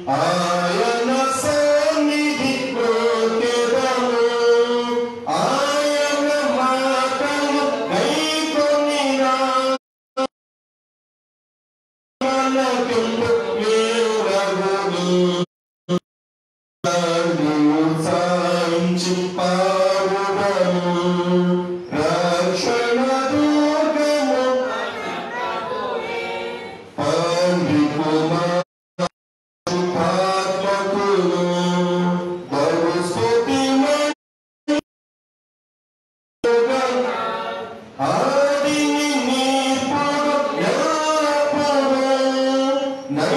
ఆయన సన్నిధి కోకెదము ఆయన మాటలు కైకొనిరా మనకెంత మేలురగును సాయించి పావుదము రక్షణ దుర్గము తండ్రి కుమార శుభాత్మకులు బహు ఆదిని నీపుడు ఎల్లప్పుడూ నై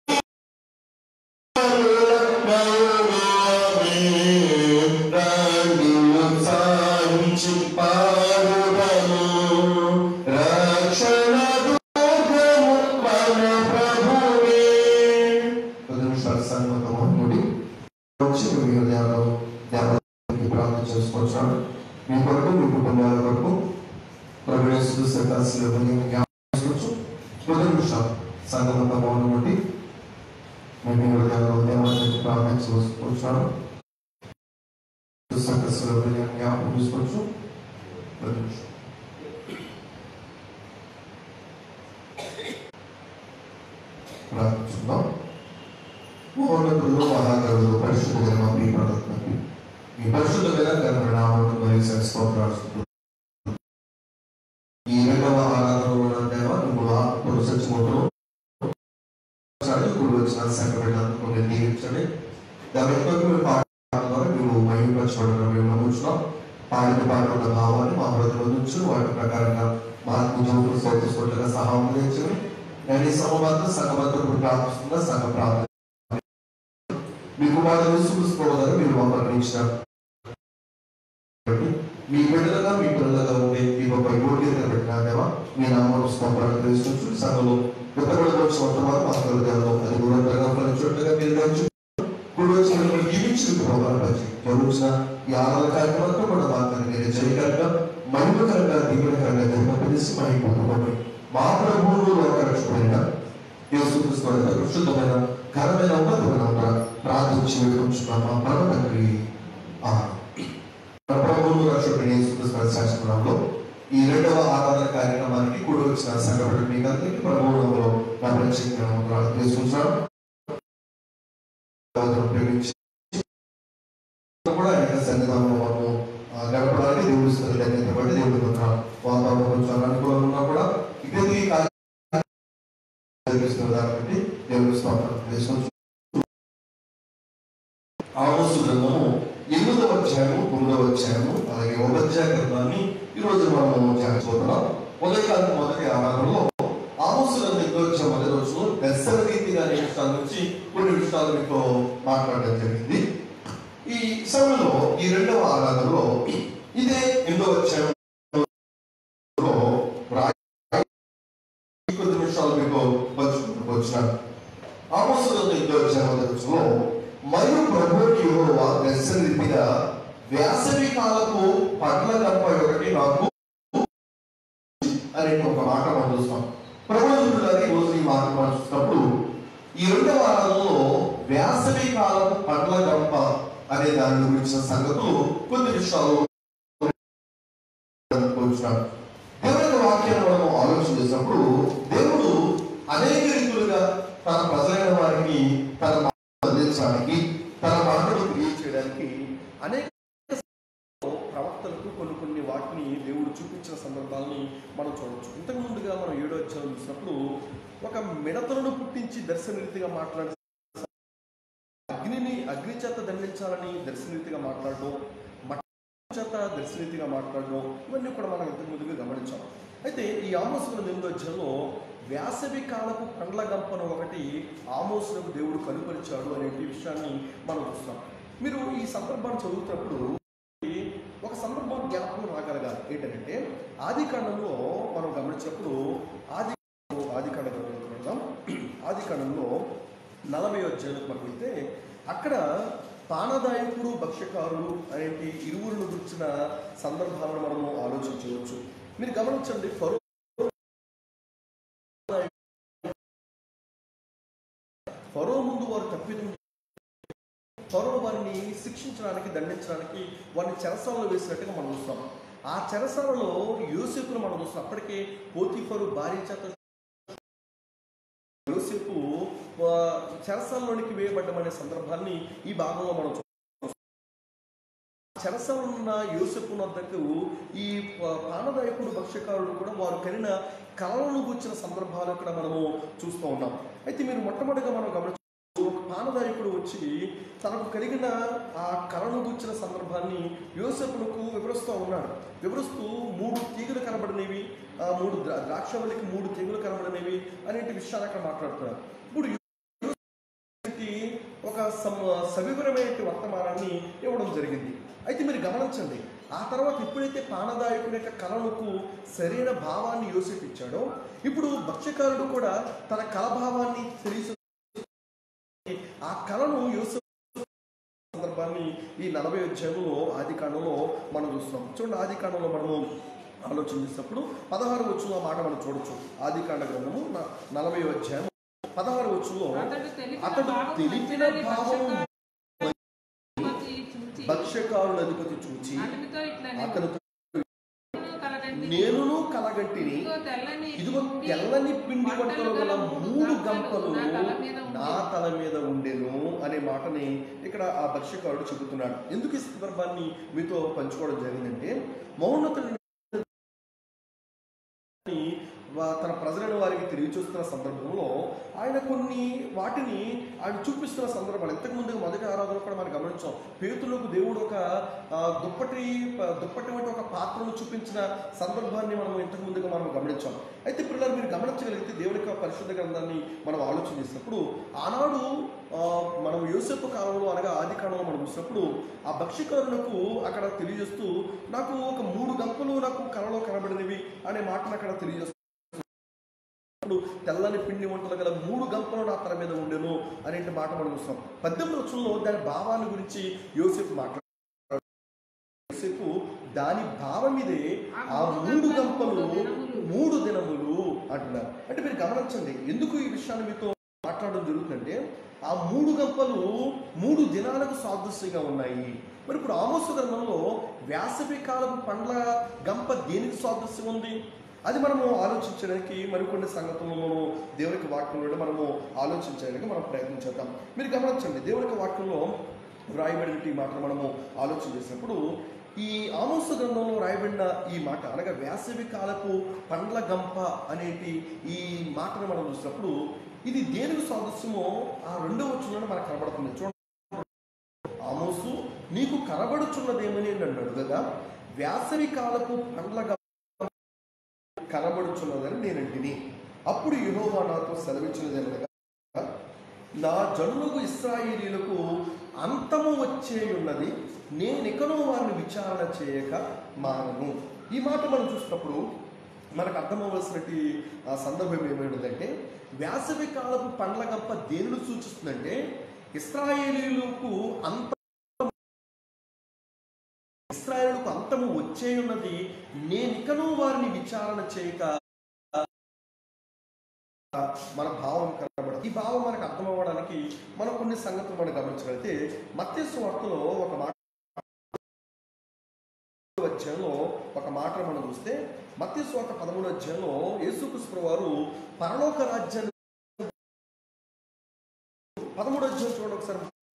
మీ కొరకు మీ కుటుంబాల కొరకు ప్రవేశిస్తూ శతాశిలో జ్ఞాపించవచ్చు మొదటి నిమిషం సంగమంతా మౌనం నుండి మేము హృదయంలో దేవాలయానికి ప్రార్థించవచ్చున్నాను సంకస్సులో జ్ఞాపకం చూసుకోవచ్చు మొదటి నిమిషం ప్రార్థించుకుందాం మహోన్నతులు మహాగరులు పరిశుద్ధులైన మా ప్రియ ప్రవర్తనకి మీ పరిశుద్ధమైన గర్భ నామమును మరియు స్తోత్రాలు ఈ రెండవ ఆరాధనలో దేవ నువ్వు ఆత్మను సచ్చిపోతును చదువుకుని వచ్చిన సంఘటనకు నేను దీవించండి దాని యొక్క మీరు పాటల ద్వారా మేము మహిమపరచబడడం మేము నమ్ముతున్నాం పాడిన పాటల భావాన్ని మా హృదయంలో ఉంచు వాటి ప్రకారంగా మా ఆత్మజీవులు సౌతస్ఫూర్తిగా సహాయం అందించండి నేను ఈ సమబంధం సంఘబంధం ప్రార్థిస్తున్న సంఘ ప్రార్థన మీ కుమారులు చూసుకోవదని మీరు మమ్మల్ని ఇచ్చినారు కాబట్టి మీ బిడ్డలుగా మీ పిల్లలుగా ఉండే మీ గొప్ప యోగ్యత పెట్టిన దేవా మీ నామను స్తోత్రాలు తెలుసుకుంటూ సభలో ఉత్తరలో స్వంతమారు మా హృదయంలో అది నిరంతరంగా ఫలించుట్టుగా మీరు దాచి ఇప్పుడు వచ్చిన మిమ్మల్ని జీవించిన ప్రభావం వచ్చి జరుగుతున్న ఈ ఆరాధన కార్యక్రమంతో కూడా మాత్రం మీరు జయకరంగా మహిమకరంగా దీవెనకరంగా జరిపించి మహిమపడుకోండి మా ప్రభువులు లోకరక్షకుడైన యేసుక్రీస్తు వారి యొక్క శుద్ధమైన ఘనమైన ఉన్నతమైన నామమున ప్రార్థించి వేడుకుంటున్నాం మా పరమ తండ్రి ఆమేన్. మన ప్రభువులు రక్షకుడు యేసుక్రీస్తు వారి శాసనంలో ఈ రెండవ ఆరాధన కార్యక్రమానికి కూడి వచ్చిన సంఘటన మీకు అందరికీ ప్రభువులో నా ప్రత్యేక ప్రార్థన చేసుకుంటున్నాను సహోదరులను ప్రేమించి కూడా ఆయన సన్నిధానంలో మనము ఆ, గడపడానికి దేవుడు ఇస్తున్న ధన్యత బట్టి దేవుడు కొంచెం వాతావరణం కొంచెం అనుకూలంగా ఉన్నా కూడా ఇప్పటికీ ఈ కార్యక్రమం జరిగిస్తున్న దాన్ని బట్టి దేవుడు స్తోత్రం చేసుకుంటున్నాను. ఆమోసు గ్రంథము ఎనిమిదవ అధ్యాయము తొమ్మిదవ అధ్యాయము అలాగే ఉపధ్యాయ గ్రంథాన్ని ఈ రోజు మనము ధ్యానించబోతున్నాం ఉదయకాలం మొదటి ఆరాధనలో ఆమోసు గ్రంథం ఎనిమిదవ అధ్యాయం మొదటి రోజు దర్శన రీతిగా అనే విషయాల నుంచి కొన్ని విషయాలు మీతో మాట్లాడడం జరిగింది ఈ సమయంలో ఈ రెండవ ఆరాధనలో ఇదే ఎనిమిదవ అధ్యాయంలో రాయి- కొద్ది నిమిషాలు మీకు పంచుకుంటూ వచ్చినాను ఆమోసు గ్రంథం ఎనిమిదవ అధ్యాయం మొదటి రోజులో మరియు ప్రభువుని యెహోవా దర్శన రీతిగా వేసవి కాలపు పట్ల తప్ప ఒకటి నాకు అనే ఒక మాట మనం చూస్తాం ప్రభుత్వ గారి ఈ రోజు ఈ మాట మనం చూసినప్పుడు ఈ రెండవ వారంలో వేసవి కాలపు పట్ల గంప అనే దాని గురించిన సంగతులు కొన్ని విషయాలు కూర్చున్నాం దేవుని యొక్క వాక్యాన్ని మనం ఆలోచన చేసినప్పుడు దేవుడు అనేక రీతులుగా తన ప్రజలైన వారికి తన మాటలు అందించడానికి తన మాటలు తెలియచేయడానికి అనేక ప్రవక్తలకు కొన్ని కొన్ని వాటిని దేవుడు చూపించిన సందర్భాలని మనం చూడవచ్చు ఇంతకు ముందుగా మనం ఏడో అధ్యాయం చూసినప్పుడు ఒక మిడతలను పుట్టించి దర్శనరీతిగా మాట్లాడే అగ్నిని అగ్ని చేత దండించాలని దర్శనరీతిగా మాట్లాడడం మట్టి చేత దర్శనరీతిగా మాట్లాడడం ఇవన్నీ కూడా మనం ఇంతకు ముందుగా గమనించాం అయితే ఈ ఆమోసుల ఎనిమిదో అధ్యాయంలో వేసవి కాలపు పండ్ల గంపను ఒకటి ఆమోసులకు దేవుడు కనుపరిచాడు అనే విషయాన్ని మనం చూస్తాం మీరు ఈ సందర్భాన్ని చదువుతున్నప్పుడు ఒక సందర్భం జ్ఞాపకం రాగలగాలి ఏంటంటే ఆది కాండంలో మనం గమనించినప్పుడు ఆది ఆది కాండ వెళ్దాం ఆది కాండంలో నలభై అధ్యాయులకు మనం వెళ్తే అక్కడ పానదాయకుడు భక్ష్యకారుడు అనేటి ఇరువురును గురించిన సందర్భాలను మనము ఆలోచించవచ్చు మీరు గమనించండి ఫరో ఫరో ముందు వారు తప్పిదం ఫరో వారిని శిక్షించడానికి దండించడానికి వారిని చెరసాలలో వేసినట్టుగా మనం చూస్తాం ఆ చెరసాలలో యోసేపును మనం చూస్తాం అప్పటికే పోతీఫరు భార్య చేత యోసేపు ఆ, చెరసాలలోనికి వేయబడ్డమనే సందర్భాన్ని ఈ భాగంలో మనం చూస్తాం చెరసాలలో ఉన్న యోసేపు వద్దకు ఈ ప- ప్రాణదాయకుడు భక్ష్యకారుడు కూడా వారు కలిగిన కళలను కూర్చిన సందర్భాలు ఇక్కడ మనము చూస్తూ ఉన్నాం అయితే మీరు మొట్టమొదటిగా మనం గమనించ ఒక పానదాయకుడు వచ్చి తనకు కలిగిన ఆ కళను గుచ్చిన సందర్భాన్ని యోసేపునకు వివరిస్తూ ఉన్నాడు వివరిస్తూ మూడు తీగలు కనబడినవి ఆ మూడు ద్రా- ద్రాక్షవల్లికి మూడు తీగలు కనబడినవి అనేటి విషయాలు అక్కడ మాట్లాడుతున్నారు ఇప్పుడు యోసేపుకి ఒక సమ- సవివరమైన వర్తమానాన్ని ఇవ్వడం జరిగింది అయితే మీరు గమనించండి ఆ తర్వాత ఎప్పుడైతే పానదాయకుడి యొక్క కళలకు సరైన భావాన్ని యోసేపు ఇచ్చాడో ఇప్పుడు భక్ష్యకారుడు కూడా తన కళభావాన్ని తెలిసి ఆ కళను యోసేపు సందర్భాన్ని ఈ నలభై అధ్యాయంలో ఆది కాండంలో మనం చూస్తున్నాం చూడండి ఆది కాండంలో మనము ఆలోచన చేసినప్పుడు పదహారు వచ్చిన మాట మనం చూడొచ్చు ఆది కాండ గ్రంథము న- నలభై అధ్యాయం పదహారు వచ్చులో అతడు తెలిపిన అతడు భావం తెలిపిన మంచిదని భావం భక్ష్యకారుని చూచి భక్ష్యకారుల అధిపతి చూచి అతనితో ఇట్లా అతను కలగంటి నేనును కలగంటిని ఇదిగో తెల్లని ఇదిగో పిండి తెల్లని పిండి వంటలు గల మూడు గంపలు నా తల మీద నా ఉంది. తల మీద ఉండెను అనే మాటని ఇక్కడ ఆ భక్ష్యకారుడు చెబుతున్నాడు ఎందుకు ఈ సందర్భాన్ని మీతో పంచుకోవడం జరిగిందంటే మౌన్నతుని వా- తన ప్రజలను వారికి తెలియచూస్తున్న సందర్భంలో ఆయన కొన్ని వాటిని ఆయన చూపిస్తున్న సందర్భాలు ఇంతకు ముందు మొదటి ఆరాధన కూడా మనం గమనించాం పేతులకు దేవుడు ఒక ఆ, దుప్పటి ప- దుప్పటి వంటి ఒక పాత్రను చూపించిన సందర్భాన్ని మనం ఇంతకు ముందుగా మనం గమనించాం అయితే పిల్లలు మీరు గమనించగలిగితే దేవుడి యొక్క పరిశుద్ధ గ్రంథాన్ని మనం ఆలోచన చేసినప్పుడు ఆనాడు ఆ, మనం యోసేపు కాలంలో అనగా ఆది కాలంలో మనం చూసినప్పుడు ఆ భక్ష్యకారులకు అక్కడ తెలియజేస్తూ నాకు ఒక మూడు గంపలు నాకు కళలో కనబడినవి అనే మాటను అక్కడ తెలియజేస్తూ ఇప్పుడు తెల్లని పిండి వంటలు గల మూడు గంపలు నా తల మీద ఉండెను అనేటి మాట మనం చూస్తాం పద్దెనిమిది వచ్చంలో దాని భావాన్ని గురించి యోసేపు మాట్లాడు యోసేపు దాని భావం ఇదే ఆ మూడు గంపలు మూడు దినములు అంటున్నారు అంటే మీరు గమనించండి ఎందుకు ఈ విషయాన్ని మీతో మాట్లాడడం జరుగుతుందంటే ఆ మూడు గంపలు మూడు దినాలకు సాదృశ్యంగా ఉన్నాయి మరి ఇప్పుడు ఆమోస గ్రంథంలో వేసవి కాలపు పండ్ల గంప దేనికి సాదృశ్యం ఉంది అది మనము ఆలోచించడానికి మరికొన్ని సంగతులను మనము దేవుని యొక్క వాక్యంలో మనము ఆలోచించడానికి మనం ప్రయత్నం చేద్దాం మీరు గమనించండి దేవుని యొక్క వాక్యంలో వ్రాయబడిన ఈ మాటలు మనము ఆలోచన చేసినప్పుడు ఈ ఆమోస గ్రంథంలో రాయబడిన ఈ మాట అనగా వేసవి కాలపు పండ్ల గంప అనేటి ఈ మాటను మనం చూసినప్పుడు ఇది దేనికి సాదృశ్యమో ఆ రెండవ వచనంలో మనకు కనబడుతుంది చూడండి ఆమోసు నీకు కనబడుచున్నదేమని నన్ను అడుగగా వేసవి కాలపు పండ్ల గంప కనబడుచున్నదని నేనంటిని అప్పుడు యెహోవా నాతో సెలవిచ్చినదేమనగా నా జనులకు ఇస్రాయేలీలకు అంతము వచ్చే ఉన్నది నేనికను వారిని విచారణ చేయక మానను ఈ మాట మనం చూసినప్పుడు మనకు అర్థమవలసినటి ఆ సందర్భం ఏమైనదంటే వేసవి కాలపు పండ్ల గంప దేనిని సూచిస్తుందంటే ఇస్రాయేలీలకు అంత ఇస్రాయేలుకు అంతము వచ్చే ఉన్నది నేనికను వారిని విచారణ చేయక మన భావం కనబడదు ఈ భావం మనకు అర్థం అవ్వడానికి మనం కొన్ని సంగతులు మనం గమనించగలిగితే మత్స్య వార్తలో ఒక మాట అధ్యాయంలో ఒక మాట మనం చూస్తే మత్స్య స్వార్థ పదమూడు అధ్యాయంలో యేసుకృష్ణ వారు పరలోక రాజ్యాన్ని పదమూడు అధ్యాయం చూడండి ఒకసారి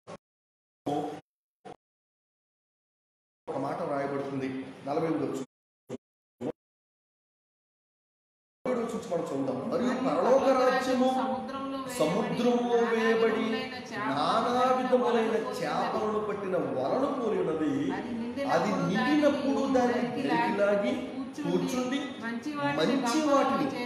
ఒక మాట రాయబడుతుంది నలభై ఎనిమిది వచ్చి నలభై ఎనిమిది వచ్చి మనం చూద్దాం మరియు పరలోక రాజ్యము సముద్రంలో సముద్రంలో వేయబడి నానా విధములైన చేపలు చేపలను పట్టిన వలను పోలి ఉన్నది అది అది నిండినప్పుడు దాన్ని వెలికిలాగి కూర్చుండి మంచి మంచి వాటిని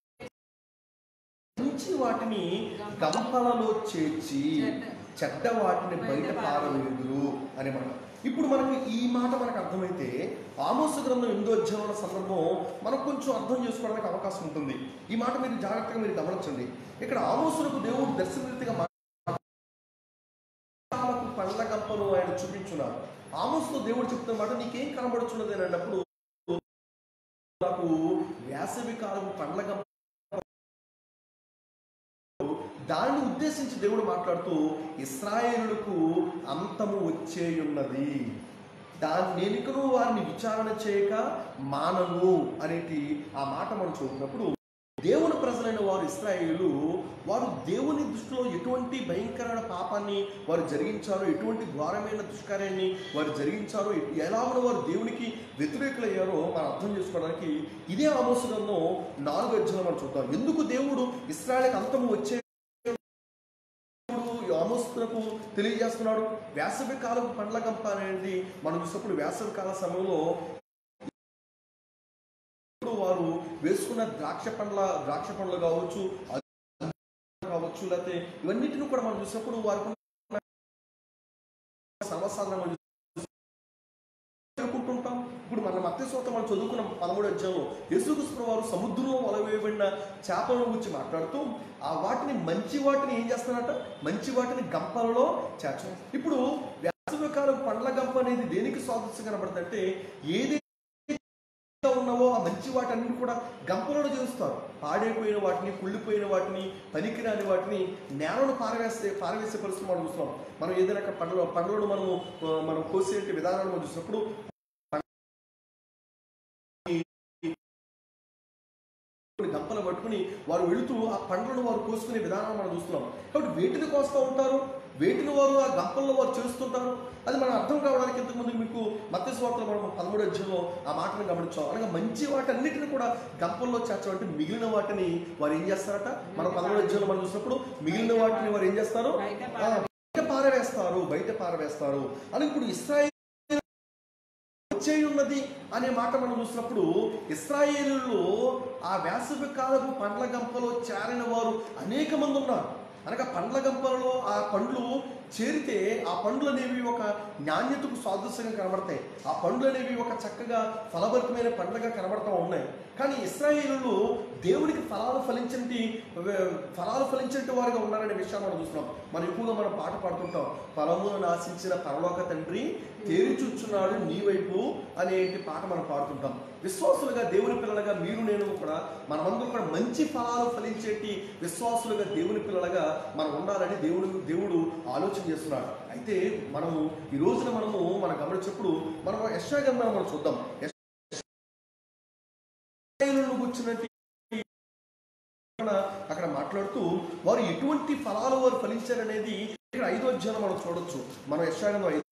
మంచి వాటిని గంపలలో చేర్చి చెడ్డ వాటిని బయట పారవేదురు అనే మాట ఇప్పుడు మనకి ఈ మాట మనకు అర్థమైతే ఆమోస గ్రంథం ఎనిమిదో అధ్యాయంలో సందర్భం మనం కొంచెం అర్థం చేసుకోవడానికి అవకాశం ఉంటుంది ఈ మాట మీరు జాగ్రత్తగా మీరు గమనించండి ఇక్కడ ఆమోసులకు దేవుడు దర్శనరీతిగా మా- కాలపు పండ్ల గంపను ఆయన చూపించున్నారు ఆమోసుతో దేవుడు చెప్తున్న మాట నీకేం కనబడుచున్నది అని అన్నప్పుడు నాకు వేసవి కాలపు పండ్ల గంప దానిని ఉద్దేశించి దేవుడు మాట్లాడుతూ ఇస్రాయేలులకు అంతము వచ్చేయున్నది దాన్ని నేనికను వారిని విచారణ చేయక మానను అనేటి ఆ మాట మనం చూసినప్పుడు దేవుని ప్రజలైన వారు ఇస్రాయేలు వారు దేవుని దృష్టిలో ఎటువంటి భయంకరమైన పాపాన్ని వారు జరిగించారో ఎటువంటి ఘోరమైన దుష్కార్యాన్ని వారు జరిగించారో ఎలాగో వారు దేవునికి వ్యతిరేకులయ్యారో మనం అర్థం చేసుకోవడానికి ఇదే ఆమోసంలో నాలుగు అధ్యాయులు మనం చూద్దాం ఎందుకు దేవుడు ఇస్రాయేల్కి అంతము వచ్చే దేవుడు ఆమోస్తులకు తెలియజేస్తున్నాడు వేసవి కాలం పండ్ల గంప అనేది మనం చూసినప్పుడు వేసవి కాల సమయంలో ఇప్పుడు వారు వేసుకున్న ద్రాక్ష పండ్ల ద్రాక్ష పండ్లు కావచ్చు అది కావచ్చు లేకపోతే ఇవన్నిటిని కూడా మనం చూసినప్పుడు వారికి ఉన్న సర్వసాధారణ మనం చదువుకుంటుంటాం ఇప్పుడు మన మత్స్య సూత్రం మనం చదువుకున్న పదమూడు అధ్యాయంలో యేసుక్రీస్తు వారు సముద్రంలో వలవేయబడిన చేపలను గురించి మాట్లాడుతూ ఆ వాటిని మంచి వాటిని ఏం చేస్తారట మంచి వాటిని గంపలలో చేర్చడం ఇప్పుడు వేసవికాలం పండ్ల గంప అనేది దేనికి స్వాదస్యం కనబడుతుందంటే ఏది ఉన్నవో ఆ మంచి వాటన్ని కూడా గంపలను చేస్తారు పాడైపోయిన వాటిని కుళ్ళిపోయిన వాటిని పనికిరాని వాటిని నేలను పారవేస్తే పారవేసే పరిస్థితి మనం చూస్తున్నాం మనం ఏదైనా ఒక పండ్ల పండ్లను మనము ఆ, మనం కోసే విధానాన్ని మనం చూసినప్పుడు గంపలు పట్టుకుని వారు వెళుతూ ఆ పండ్లను వారు కోసుకునే విధానాన్ని మనం చూస్తున్నాం కాబట్టి వేటిని కోస్తూ ఉంటారు వేటిని వారు ఆ గంపల్లో వారు చేస్తుంటారు అది మనం అర్థం కావడానికి ఇంతకుముందు మీకు మత్స్య స్వార్థలో మనం పదమూడు అధ్యాయంలో ఆ మాటను గమనించాం అనగా మంచి వాటన్నిటిని కూడా గంపల్లో చేర్చమంటే మిగిలిన వాటిని వారు ఏం చేస్తారట మన పదమూడు అధ్యాయంలో మనం చూసినప్పుడు మిగిలిన వాటిని వారు ఏం చేస్తారు బయట ఆ, బయట పారవేస్తారు బయట పారవేస్తారు అని ఇప్పుడు ఇస్రాయేల్ వచ్చే ఉన్నది అనే మాట మనం చూసినప్పుడు ఇస్రాయేలులో ఆ వేసవి కాలపు పండ్ల గంపలో చేరిన వారు అనేక మంది ఉన్నారు అనగా పండ్ల గంపలలో ఆ పండ్లు చేరితే ఆ పండ్లు అనేవి ఒక నాణ్యతకు సాదృశ్యంగా కనబడతాయి ఆ పండ్లు అనేవి ఒక చక్కగా ఫలభరితమైన పండ్లుగా కనబడతా ఉన్నాయి కానీ ఇస్రాయేలు దేవునికి ఫలాలు ఫలించంటి ఫలాలు ఫలించంటి వారుగా ఉన్నారనే విషయాన్ని మనం చూస్తున్నాం మనం ఎక్కువగా మనం పాట పాడుతుంటాం ఫలములను ఆశించిన పరలోక తండ్రి తేరిచుచ్చున్నాడు నీ వైపు అనేటి పాట మనం పాడుతుంటాం విశ్వాసులుగా దేవుని పిల్లలుగా మీరు నేను కూడా మనమందరం కూడా మంచి ఫలాలు ఫలించేటి విశ్వాసులుగా దేవుని పిల్లలుగా మనం ఉండాలని దేవుడు దేవుడు ఆలోచన చేస్తున్నాడు అయితే మనము ఈ రోజున మనము మనం గమనించినప్పుడు మనం యశాగంధాన్ని మనం చూద్దాం యెషయాను కూర్చున్నట్టు అక్కడ మాట్లాడుతూ వారు ఎటువంటి ఫలాలు వారు ఫలించారనేది ఇక్కడ ఐదో అధ్యాయం మనం చూడొచ్చు మనం యశాగంధం ఐదో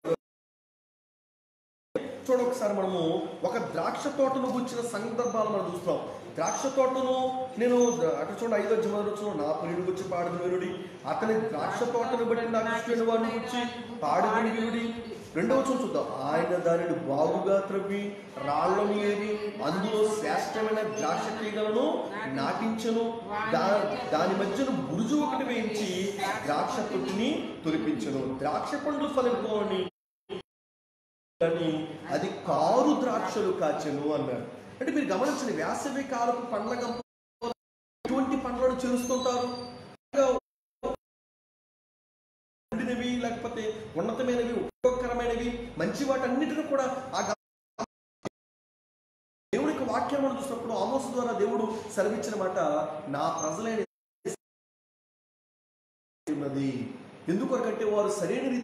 చూడ ఒకసారి మనము ఒక ద్రాక్ష తోటను గుచ్చిన సందర్భాలు మనం చూస్తాం ద్రాక్ష తోటను నేను అక్కడ చూడండి ఐదో జమవచ్చు నా ప్రియుడు గుచ్చి పాడుదు వినుడి అతని ద్రాక్ష తోటను బట్టి నాకు ఇష్టమైన వాడిని గుచ్చి పాడుదు వినుడి రెండవ వచనం చూద్దాం ఆయన దానిని బాగుగా త్రవ్వి రాళ్లను ఏరి అందులో శ్రేష్టమైన ద్రాక్ష తీగలను నాటించను దా దాని మధ్యన బురుజు ఒకటి వేయించి ద్రాక్ష తొట్టిని తొలిపించను ద్రాక్ష పండ్లు ఫలింపోని కానీ అది కారు ద్రాక్షలు కాచెను అన్నారు అంటే మీరు గమనించండి వేసవి కాలపు పండ్ల గంప ఎటువంటి పండ్లను చేరుస్తుంటారు ఉండినవి లేకపోతే ఉన్నతమైనవి ఉపయోగకరమైనవి మంచి వాటన్నిటిని కూడా ఆ గ- దేవునికి వాక్యం మనం చూసినప్పుడు ఆమోస్ ద్వారా దేవుడు సెలవిచ్చిన మాట నా ప్రజలైన ఉన్నది ఎందుకొరకంటే వారు సరైన రీతి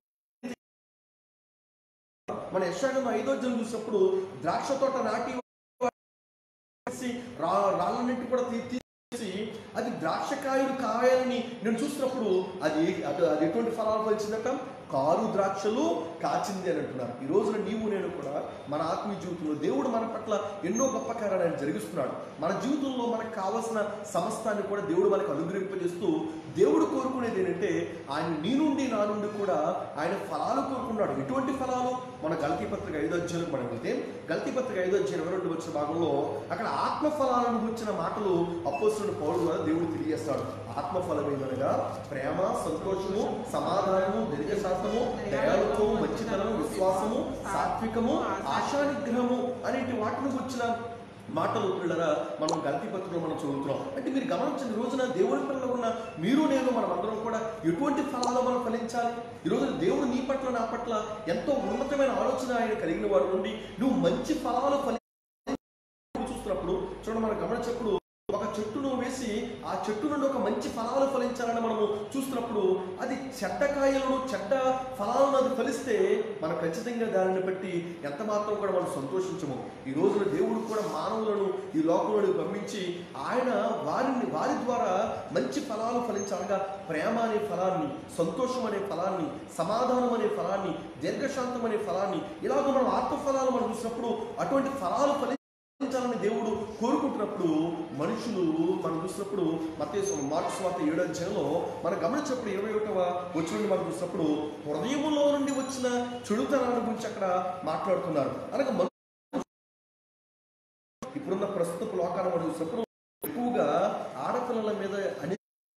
మన యశాగంలో ఐదో జనం చూసినప్పుడు ద్రాక్ష తోట నాటి వేసి రా రాళ్ళన్నింటి కూడా తీ- తీసి అది ద్రాక్ష కాయలు కాయాలని నేను చూసినప్పుడు అది అటు అది ఎటువంటి ఫలాలు ఫలిచిందట కారు ద్రాక్షలు కాచింది అని అంటున్నారు ఈ రోజున నీవు నేను కూడా మన ఆత్మీయ జీవితంలో దేవుడు మన పట్ల ఎన్నో గొప్ప కార్యాలను జరిగిస్తున్నాడు మన జీవితంలో మనకు కావలసిన సమస్తాన్ని కూడా దేవుడు మనకు అనుగ్రహింపజేస్తూ దేవుడు కోరుకునేది ఏంటంటే ఆయన నీ నుండి నా నుండి కూడా ఆయన ఫలాలు కోరుకున్నాడు ఎటువంటి ఫలాలు మన గల్తీ పత్రిక ఐదో అధ్యాయులకు మనం వెళ్తే గల్తీ పత్రిక ఐదో అధ్యాయం ఇరవై రెండు వచ్చిన భాగంలో అక్కడ ఆత్మ ఫలాలను గురించిన మాటలు అపోస్తున్న పౌరుడు ద్వారా దేవుడు తెలియజేస్తాడు ఆత్మ ఫలం ఏమనగా ప్రేమ సంతోషము సమాధానము దీర్ఘశాస్త్రము దయాళుత్వము మంచితనము విశ్వాసము సాత్వికము ఆశానిగ్రహము అనేటి వాటిని గురించిన మాటలు పిల్లరా మనం గల్తీ పత్రికలో మనం చదువుతున్నాం అంటే మీరు గమనించిన ఈ రోజున దేవుని పిల్లలు ఉన్న మీరు నేను మనం అందరం కూడా ఎటువంటి ఫలాలు మనం ఫలించాలి ఈ రోజున దేవుడు నీ పట్ల నా పట్ల ఎంతో ఉన్నతమైన ఆలోచన ఆయన కలిగిన వాడు నుండి నువ్వు మంచి ఫలాలు ఫలి చూస్తున్నప్పుడు చూడండి మనం గమనించినప్పుడు ఒక చెట్టును వేసి ఆ చెట్టును నుండి ఒక మంచి ఫలాలు ఫలించాలని మనము చూస్తున్నప్పుడు అది చెడ్డ కాయలను చెడ్డ ఫలాలను అది ఫలిస్తే మనం ఖచ్చితంగా దానిని బట్టి ఎంత మాత్రం కూడా మనం సంతోషించము ఈ రోజున దేవుడు కూడా మానవులను ఈ లోకంలోకి పంపించి ఆయన వారిని వారి ద్వారా మంచి ఫలాలు ఫలించాలగా ప్రేమ అనే ఫలాన్ని సంతోషం అనే ఫలాన్ని సమాధానం అనే ఫలాన్ని దీర్ఘశాంతం అనే ఫలాన్ని ఇలాగ మనం ఆత్మ ఫలాలు మనం చూసినప్పుడు అటువంటి ఫలాలు ఫలించాలని దేవుడు కోరుకుంటున్నప్పుడు మనుషులు మనం చూసినప్పుడు మతేసు మార్క్స్ వార్త ఏడో అధ్యాయంలో మనం గమనించినప్పుడు ఇరవై ఒకటవ వచ్చిన మనం చూసినప్పుడు హృదయములో నుండి వచ్చిన చెడుతనాల గురించి అక్కడ మాట్లాడుతున్నారు అనగా మను- ఇప్పుడున్న ప్రస్తుత లోకాన్ని మనం చూసినప్పుడు ఎక్కువగా ఆడపిల్లల మీద అనేక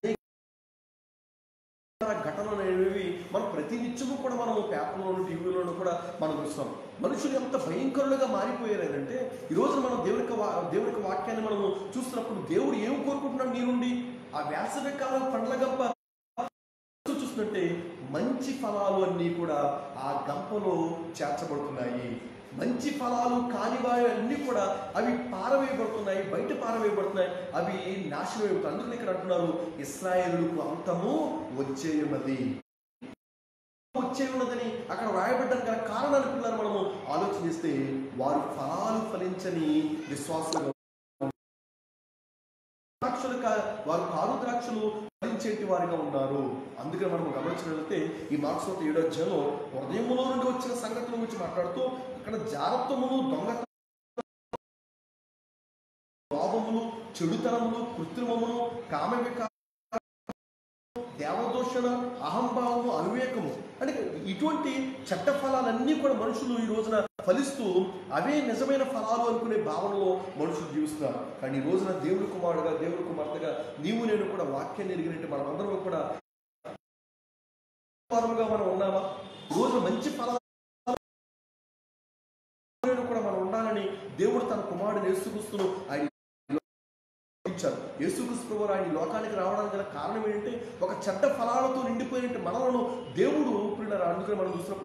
ఘటనలు అనేవి మనం ప్రతి నిత్యము కూడా మనం పేపర్లోను టీవీలోను కూడా మనం చూస్తాం మనుషులు ఎంత భయంకరులుగా మారిపోయారు అంటే ఈ రోజు మనం దేవుని యొక్క వా- దేవుని యొక్క వాక్యాన్ని మనము చూస్తున్నప్పుడు దేవుడు ఏం కోరుకుంటున్నాడు నీ నుండి ఆ వేసవి కాలం పండ్ల గంప చూస్తుంటే మంచి ఫలాలు అన్నీ కూడా ఆ గంపలో చేర్చబడుతున్నాయి మంచి ఫలాలు కానివాయి అన్నీ కూడా అవి పారవేయబడుతున్నాయి బయట పారవేయబడుతున్నాయి అవి నాశనం అయిపోతాయి అందుకని ఇక్కడ అంటున్నారు ఇస్రాయేలుకు అంతము వచ్చేయున్నది వచ్చే ఉన్నదని అక్కడ రాయబడ్డానికి గల కారణాలు పిల్లలు మనము ఆలోచన చేస్తే వారు ఫలాలు ఫలించని విశ్వాసులుగా ద్రాక్షలు కా- వారు కారు ద్రాక్షలు ఫలించేటి వారిగా ఉన్నారు అందుకని మనం గమనించినట్లయితే ఈ మార్క్స్ ఒక ఏడో అధ్యాయంలో హృదయములో నుండి వచ్చిన సంగతుల గురించి మాట్లాడుతూ ఇక్కడ జారత్వములు దొంగ లోభములు చెడుతనములు కృత్రిమములు కామ వికా దేవదోషణ అహంభావము అవివేకము అంటే ఇటువంటి చట్ట ఫలాలన్నీ కూడా మనుషులు ఈ రోజున ఫలిస్తూ అవే నిజమైన ఫలాలు అనుకునే భావనలో మనుషులు జీవిస్తున్నారు కానీ ఈ రోజున దేవుడి కుమారుడుగా దేవుడి కుమార్తెగా నీవు నేను కూడా వాక్యాన్ని ఎరిగినట్టు మనం అందరం కూడా వారముగా మనం ఉన్నామా ఈ రోజు మంచి ఫలాలు నేను కూడా మనం ఉండాలని దేవుడు తన కుమారుడు యేసుక్రీస్తును ఆయన ఇచ్చారు యేసుక్రీస్తు వారు ఆయన ఈ లోకానికి రావడానికి గల కారణం ఏంటంటే ఒక చెడ్డ ఫలాలతో నిండిపోయినట్టు మనలను దేవుడు పిల్లలు అందుకని మనం చూసినప్పుడు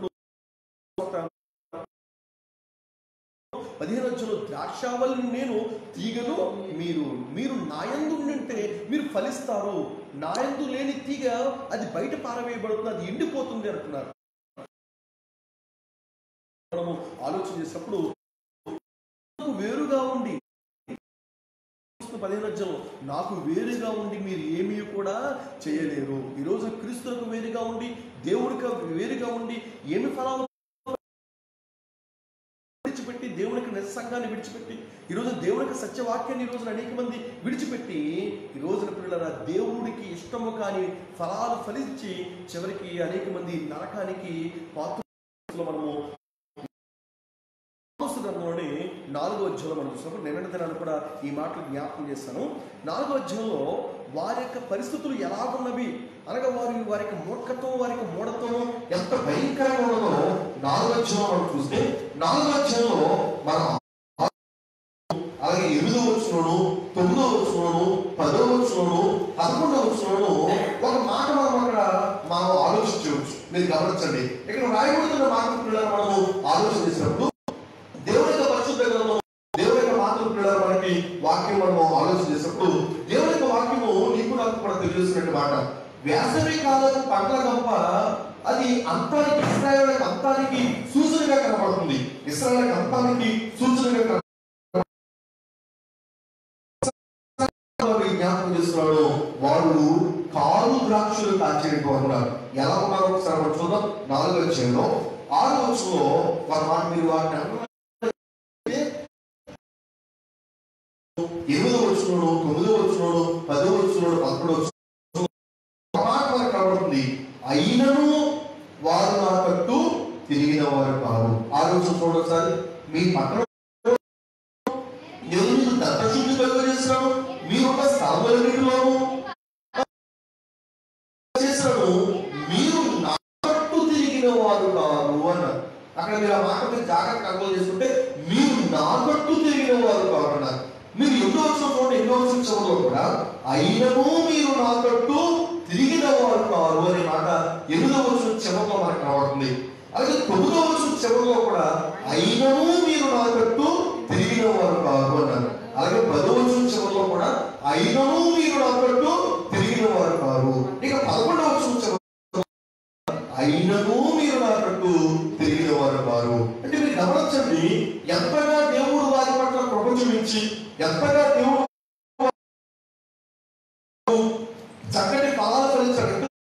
పదిహేను వచ్చును ద్రాక్షావల్లి నేను తీగను మీరు మీరు నాయందు ఉంటే మీరు ఫలిస్తారు నాయందు లేని తీగ అది బయట పారవేయబడుతుంది అది ఎండిపోతుంది అంటున్నారు మనము ఆలోచన చేసినప్పుడు వేరుగా ఉండి పదిహేను అధ్యాయంలో నాకు వేరుగా ఉండి మీరు ఏమీ కూడా చేయలేరు ఈరోజు క్రీస్తులకు వేరుగా ఉండి దేవుడికి వేరుగా ఉండి ఏమి ఫలాలు విడిచిపెట్టి దేవునికి నిస్సంగాన్ని విడిచిపెట్టి ఈరోజు దేవునికి సత్యవాక్యాన్ని ఈ రోజున అనేక మంది విడిచిపెట్టి ఈ రోజున పిల్లల దేవుడికి ఇష్టము కాని ఫలాలు ఫలించి చివరికి అనేక మంది నరకానికి పాత్రలో మనము ఆమోసు గ్రంథంలోని నాలుగో అధ్యాయంలో మనం చూసినప్పుడు నిన్న దినాన్ని కూడా ఈ మాటలు జ్ఞాపకం చేస్తాను నాలుగో అధ్యాయంలో వారి యొక్క పరిస్థితులు ఎలాగున్నవి అనగా వారి వారి యొక్క మూర్ఖత్వం వారి యొక్క మూఢత్వం ఎంత భయంకరంగా ఉన్నదో నాలుగో అధ్యాయంలో మనం చూస్తే నాలుగో అధ్యాయంలో మన అలాగే ఎనిమిదో వచ్చును తొమ్మిదో వచ్చును పదో వచ్చును పదకొండో వచ్చును ఒక మాట మనం అక్కడ మనం ఆలోచించవచ్చు మీరు గమనించండి ఇక్కడ రాయబడుతున్న మాట పిల్లలు మనము ఆలోచన చేసినప్పుడు దేవుని యొక్క పరిశుద్ధ గ్రంథం దేవుని యొక్క మాతృ పిల్లలు మనకి వాక్యం మనము ఆలోచన చేసినప్పుడు దేవుని యొక్క వాక్యము నీకు నాకు కూడా తెలియజేసినట్టు మాట వేసవి కాలం పంటల గంప అది అంతానికి ఇస్రాయల్ యొక్క అంతానికి సూచనగా కనబడుతుంది ఇస్రాయల్ యొక్క అంతానికి సూచనగా కనబడుతుంది. వారు జ్ఞాపకం చేస్తున్నాడు వాళ్ళు కారు ద్రాక్షలు కాల్చేటువంటి వారు ఉన్నారు ఎలా ఉన్నారు ఒకసారి మనం చూద్దాం నాలుగో వచ్చంలో ఆరు వచ్చంలో వారి మాట మీరు వారిని అనుకున్నారు ఎనిమిదో వచ్చినోడు తొమ్మిదో వచ్చినోడు పదో వచ్చినోడు పదకొండో వచ్చినోడు మాట మనకు కనబడుతుంది అయినను వారు నా తట్టు తిరిగిన వారు కాదు ఆలోచన చూడండి ఒకసారి మీ పక్కన నేను మీకు దత్తశుద్ధి కలుగజేసినాను మీరున్న స్థలములన్నిటిలోనూ చేశాను మీరు నా తట్టు తిరిగిన వారు కాదు అన్నారు అక్కడ మీరు ఆ మాట మీరు జాగ్రత్త అర్థం చేసుకుంటే మీరు నా తట్టు తిరిగిన వారు కాదు అన్నారు మీరు ఎన్నో వచ్చిన చూడండి ఎన్నో వచ్చిన చివరిలో కూడా అయినను మీరు నా తట్టు తిరిగిన వారు కాదు అనే మాట ఎనిమిదో వచ్చిన చివరిలో మనకు కనబడుతుంది అలాగే తొమ్మిదో వచ్చిన చివరిలో కూడా అయినను మీరు నా తట్టు తిరిగిన వారు కాదు అన్నారు అలాగే పదో వచ్చిన చివరిలో కూడా అయినను మీరు నాకట్టు తిరిగిన వారు కారు ఇక పదకొండవ వచనం అయినను మీరు నాకట్టు తిరిగిన వారు కారు అంటే మీరు గమనించండి ఎంతగా దేవుడు వారి పట్ల కృప చూపించి ఎంతగా దేవుడు చక్కటి ఫలాలు ఫలించాడు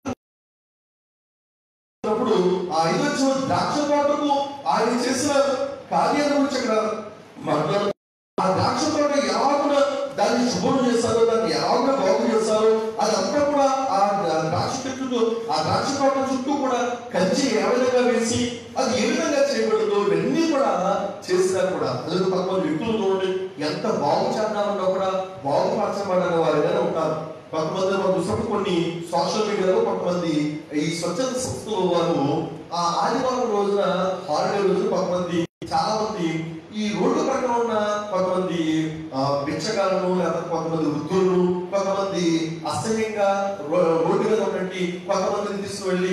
అప్పుడు ఆ ఐదు వచ్చిన ద్రాక్ష తోటకు ఆయన చేసిన కార్యాల గురించి అక్కడ మాట్లాడు ఆ ద్రాక్ష తోట ఎలాగున దాన్ని శుభ్రం చేస్తారో దాన్ని ఎలాగున బాగు చేస్తారో అదంతా కూడా ఆ ద్రాక్ష చెట్టు ఆ ద్రాక్ష తోట చుట్టూ కూడా కంచి ఏ విధంగా వేసి అది ఏ విధంగా చేయబడిందో ఇవన్నీ కూడా చేసినా కూడా అదే కొంతమంది వ్యక్తులు చూడండి ఎంత బాగు చేద్దామన్నా కూడా బాగుపరచబడిన వారిగానే ఉంటారు కొంతమంది మనం చూసినప్పుడు కొన్ని సోషల్ మీడియాలో కొంతమంది ఈ స్వచ్ఛత సంస్థల వారు ఆ ఆదివారం రోజున హాలిడే రోజున కొంతమంది చాలా మంది ఈ రోడ్డు ప్రక్కన ఉన్న కొంతమంది ఆ, భిక్షగాలను లేదా కొంతమంది వృద్ధులను కొంతమంది అసహ్యంగా రో- రోడ్డు మీద ఉన్నటువంటి కొంతమందిని తీసుకువెళ్ళి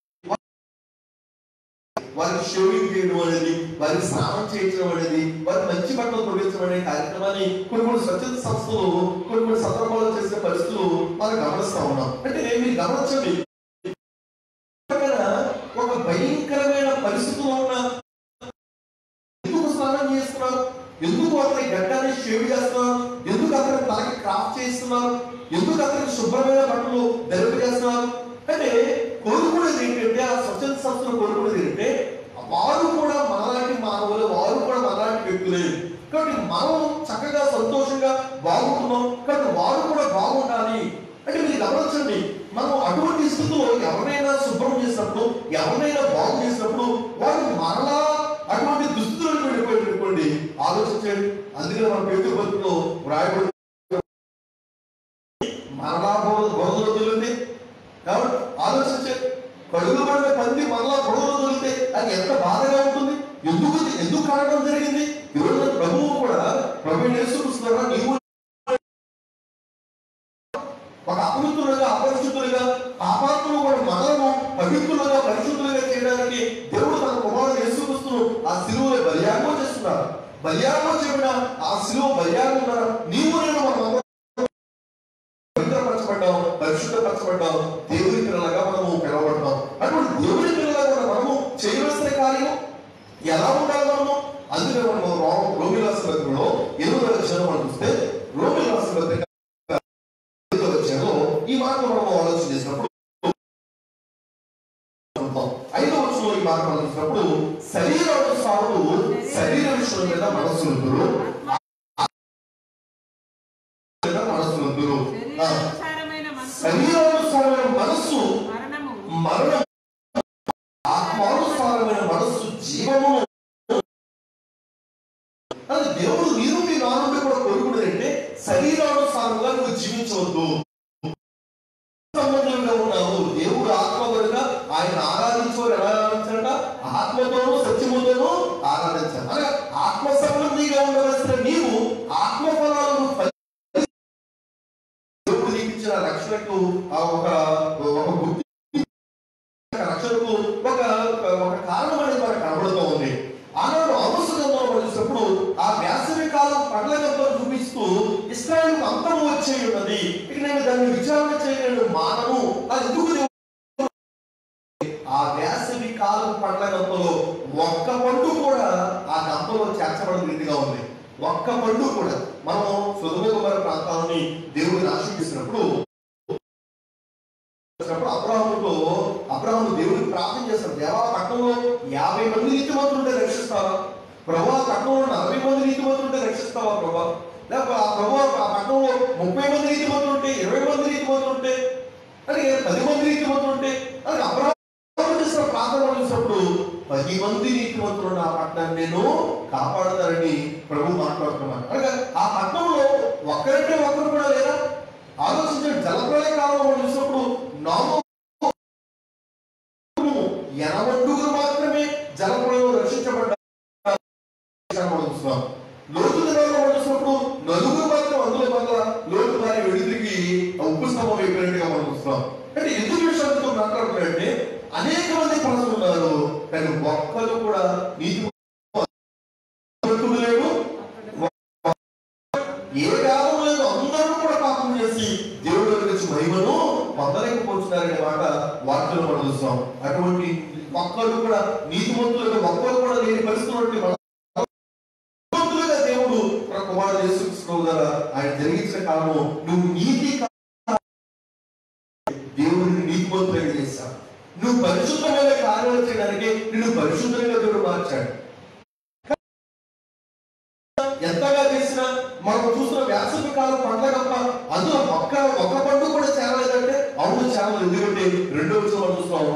వారికి షేవింగ్ చేయడం అనేది వారికి స్నానం చేయించడం అనేది వారికి మంచి బట్టలు తొలగించడం అనే కార్యక్రమాన్ని కొన్ని కొన్ని స్వచ్ఛత సంస్థలు కొన్ని కొన్ని సందర్భాల్లో చేసిన పరిస్థితులు మనం గమనిస్తా ఉన్నాం అంటే మీరు గమనించండి పక్కన ఒక భయంకరమైన పరిస్థితిలో ఉన్న ఎందుకు స్నానం చేస్తున్నారు ఎందుకు అతని గడ్డాన్ని షేవ్ చేస్తున్నారు ఎందుకు అతని తలకి క్రాఫ్ట్ చేస్తున్నారు ఎందుకు అతనికి శుభ్రమైన బట్టలు ధరింప చేస్తున్నారు అంటే కోరుకునేది ఏంటంటే ఆ స్వచ్ఛత సంస్థలు కోరుకునేది ఏంటంటే వారు కూడా మనలాంటి మానవులు వారు కూడా మనలాంటి వ్యక్తులే కాబట్టి మనం చక్కగా సంతోషంగా బాగుంటున్నాం కాబట్టి వారు కూడా బాగుండాలి అంటే మీరు గమనించండి మనం అటువంటి స్థితిలో ఎవరైనా శుభ్రం చేసినప్పుడు ఎవరైనా బాగు చేసినప్పుడు వారు మరలా అటువంటి దుస్థితులకు వెళ్ళిపోయి అనుకోండి ఆలోచించండి అందుకని మన పేరు బతుకులో వ్రాయబడి మరలా బోధలు వదిలింది కాబట్టి ఆలోచించే కడుగు పడిన పంది మరలా బుడగలు వదిలితే అది ఎంత బాధగా ఉంటుంది ఎందుకు ఎందుకు కారణం జరిగింది ఈరోజు ప్రభువు కూడా ప్రభు నేర్చుకుంటున్నారా నీవు ఒక అపవిత్రులుగా అపరిశుద్ధులుగా పాపాత్ములు కూడా మనము పవిత్రులుగా పరిశుద్ధులుగా చేయడానికి దేవుడు తన కుమారుడు యేసుక్రీస్తును ఆ సిలువలో బలియాగం చేస్తున్నారు బలియాగం చెప్పిన ఆ సిలువ బలియాగం ద్వారా నీవు నేను మనం పవిత్రపరచబడ్డాం పరిశుద్ధపరచబడ్డాం దేవుని పిల్లలుగా మనము పిలవబడ్డాం అటువంటి దేవుని పిల్లలుగా కూడా మనము చేయవలసిన కార్యం ఎలా ఉండాలి మనము అందుకే మనము రో- రోమి రాసిన పత్రికలో ఎనిమిదవ అధ్యాయం మనం చూస్తే రోమి రాసిన పత్రిక ఎనిమిదవ అధ్యాయంలో ఈ మాట మనం ఆలోచన చేసినప్పుడు ఐదవ వచనంలో ఈ మాట మనం చూసినప్పుడు శరీరానుసారులు శరీర విషయం మీద మనస్సు ఉందరు మీద మనస్సు ఉందరు శరీరానుసారమైన మనసు శరీరానుసారమైన మనస్సు మరణము మరణం ఆత్మానుసారమైన మనస్సు జీవము అది దేవుడు నీరు మీ నా నుండి కూడా కోరుకునేది అంటే శరీరానుసారంగా నువ్వు జీవించవద్దు సంబంధంగా ఉన్నావు దేవుడు ఆత్మ కనుక ఆయన ఆరాధించవారు ఎలా ఆరాధించారట ఆత్మతోనూ సత్యముతోనూ ఆరాధించాలి అనగా ఆత్మ సంబంధిగా ఉండవలసిన నీవు ఆత్మ ఫలాలను ఫలి- దేవుడు నీకు ఇచ్చిన రక్షణకు ఆ ఒక ఒక గుర్తు రక్షణకు ఒక ఒక కారణం అనేది మనకు కనబడుతూ ఉంది ఆనాడు అవసరంలో చూసినప్పుడు ఆ వేసవి కాలం పడలగంతో చూపిస్తూ ఇస్రాయల్ అంతము వచ్చే ఉన్నది ఇక నేను దాన్ని విచారణ చేయలేను మానము అది ఎందుకు దేవుడు ఆ వేసవి కాలం పండ్ల గంపలో ఒక్క పండు కూడా ఆ గంపలో చేర్చబడిన రీతిగా ఉంది ఒక్క పండు కూడా మనము సుధుమ ప్రాంతాలని దేవుడిని ఆశీర్వదిస్తున్నప్పుడు వచ్చినప్పుడు అబ్రాహముతో అబ్రాహము దేవుడికి ప్రార్థన చేస్తాడు దేవా పట్టణంలో యాభై మంది నీతిమంతులు ఉంటే రక్షిస్తావా ప్రభు ఆ పట్టణంలో నలభై మంది నీతిమంతులు ఉంటే రక్షిస్తావా ప్రభా లేకపోతే ఆ ప్రభు ఆ పట్టణంలో ముప్పై మంది నీతిమంతులు ఉంటే ఇరవై మంది నీతిమంతులు ఉంటే అని పది మంది నీతిమంతులు ఉంటే అని అబ్రాహం చేసిన ప్రార్థన చూసినప్పుడు పది మంది నీతిమంతులు ఉన్న ఆ పట్టణాన్ని నేను కాపాడతానని ప్రభు మాట్లాడుతున్నాను అనగా ఆ పట్టణంలో ఒక్కరంటే ఒక్కరు కూడా లేరా ఆలోచించండి జలప్రలయ కాలంలో చూసినప్పుడు నామో ఎనమండుగురు మాత్రమే జలప్రలయంలో రక్షించబడ్డారు మనం చూస్తున్నాం. లోతు దినాల్లో మనం చూసినప్పుడు నలుగురు మాత్రం అందులో మళ్ళా లోతు వారి వెడితికి ఉప్పు స్తంభం అయిపోయినట్టుగా మనం చూస్తున్నాం అంటే ఎందుకు విషయాలతో మాట్లాడుతున్నారంటే అనేక మంది ప్రజలు ఉన్నారు కానీ ఒక్కరు కూడా నీతి లేడు ఏ కాలం లేదు అందరూ కూడా మహిమను పొందలేకపోతున్నారనే మాట వాక్యంలో మనం చూస్తాం అటువంటి ఒక్కరు కూడా నీతిమంతులుగా ఒక్కరు కూడా లేని పరిస్థితులు మన నీతిమంతులుగా దేవుడు మన కుమారుడు యేసుక్రీస్తు ద్వారా ఆయన జరిగించిన కాలము నువ్వు నీతి కా- దేవుడిని నీతిమంతులుగా చేశావు నువ్వు పరిశుద్ధమైన కార్యాలు చేయడానికి నిన్ను పరిశుద్ధంగా దేవుడు మార్చాడు ఎంతగా చేసినా మనం చూసిన వేసవి కాలం పండ్ల తప్ప అందులో ఒక్క ఒక్క పండు కూడా చేరలేదంటే అవును చేరలేదు ఎందుకంటే రెండో విషయం మనం చూస్తాం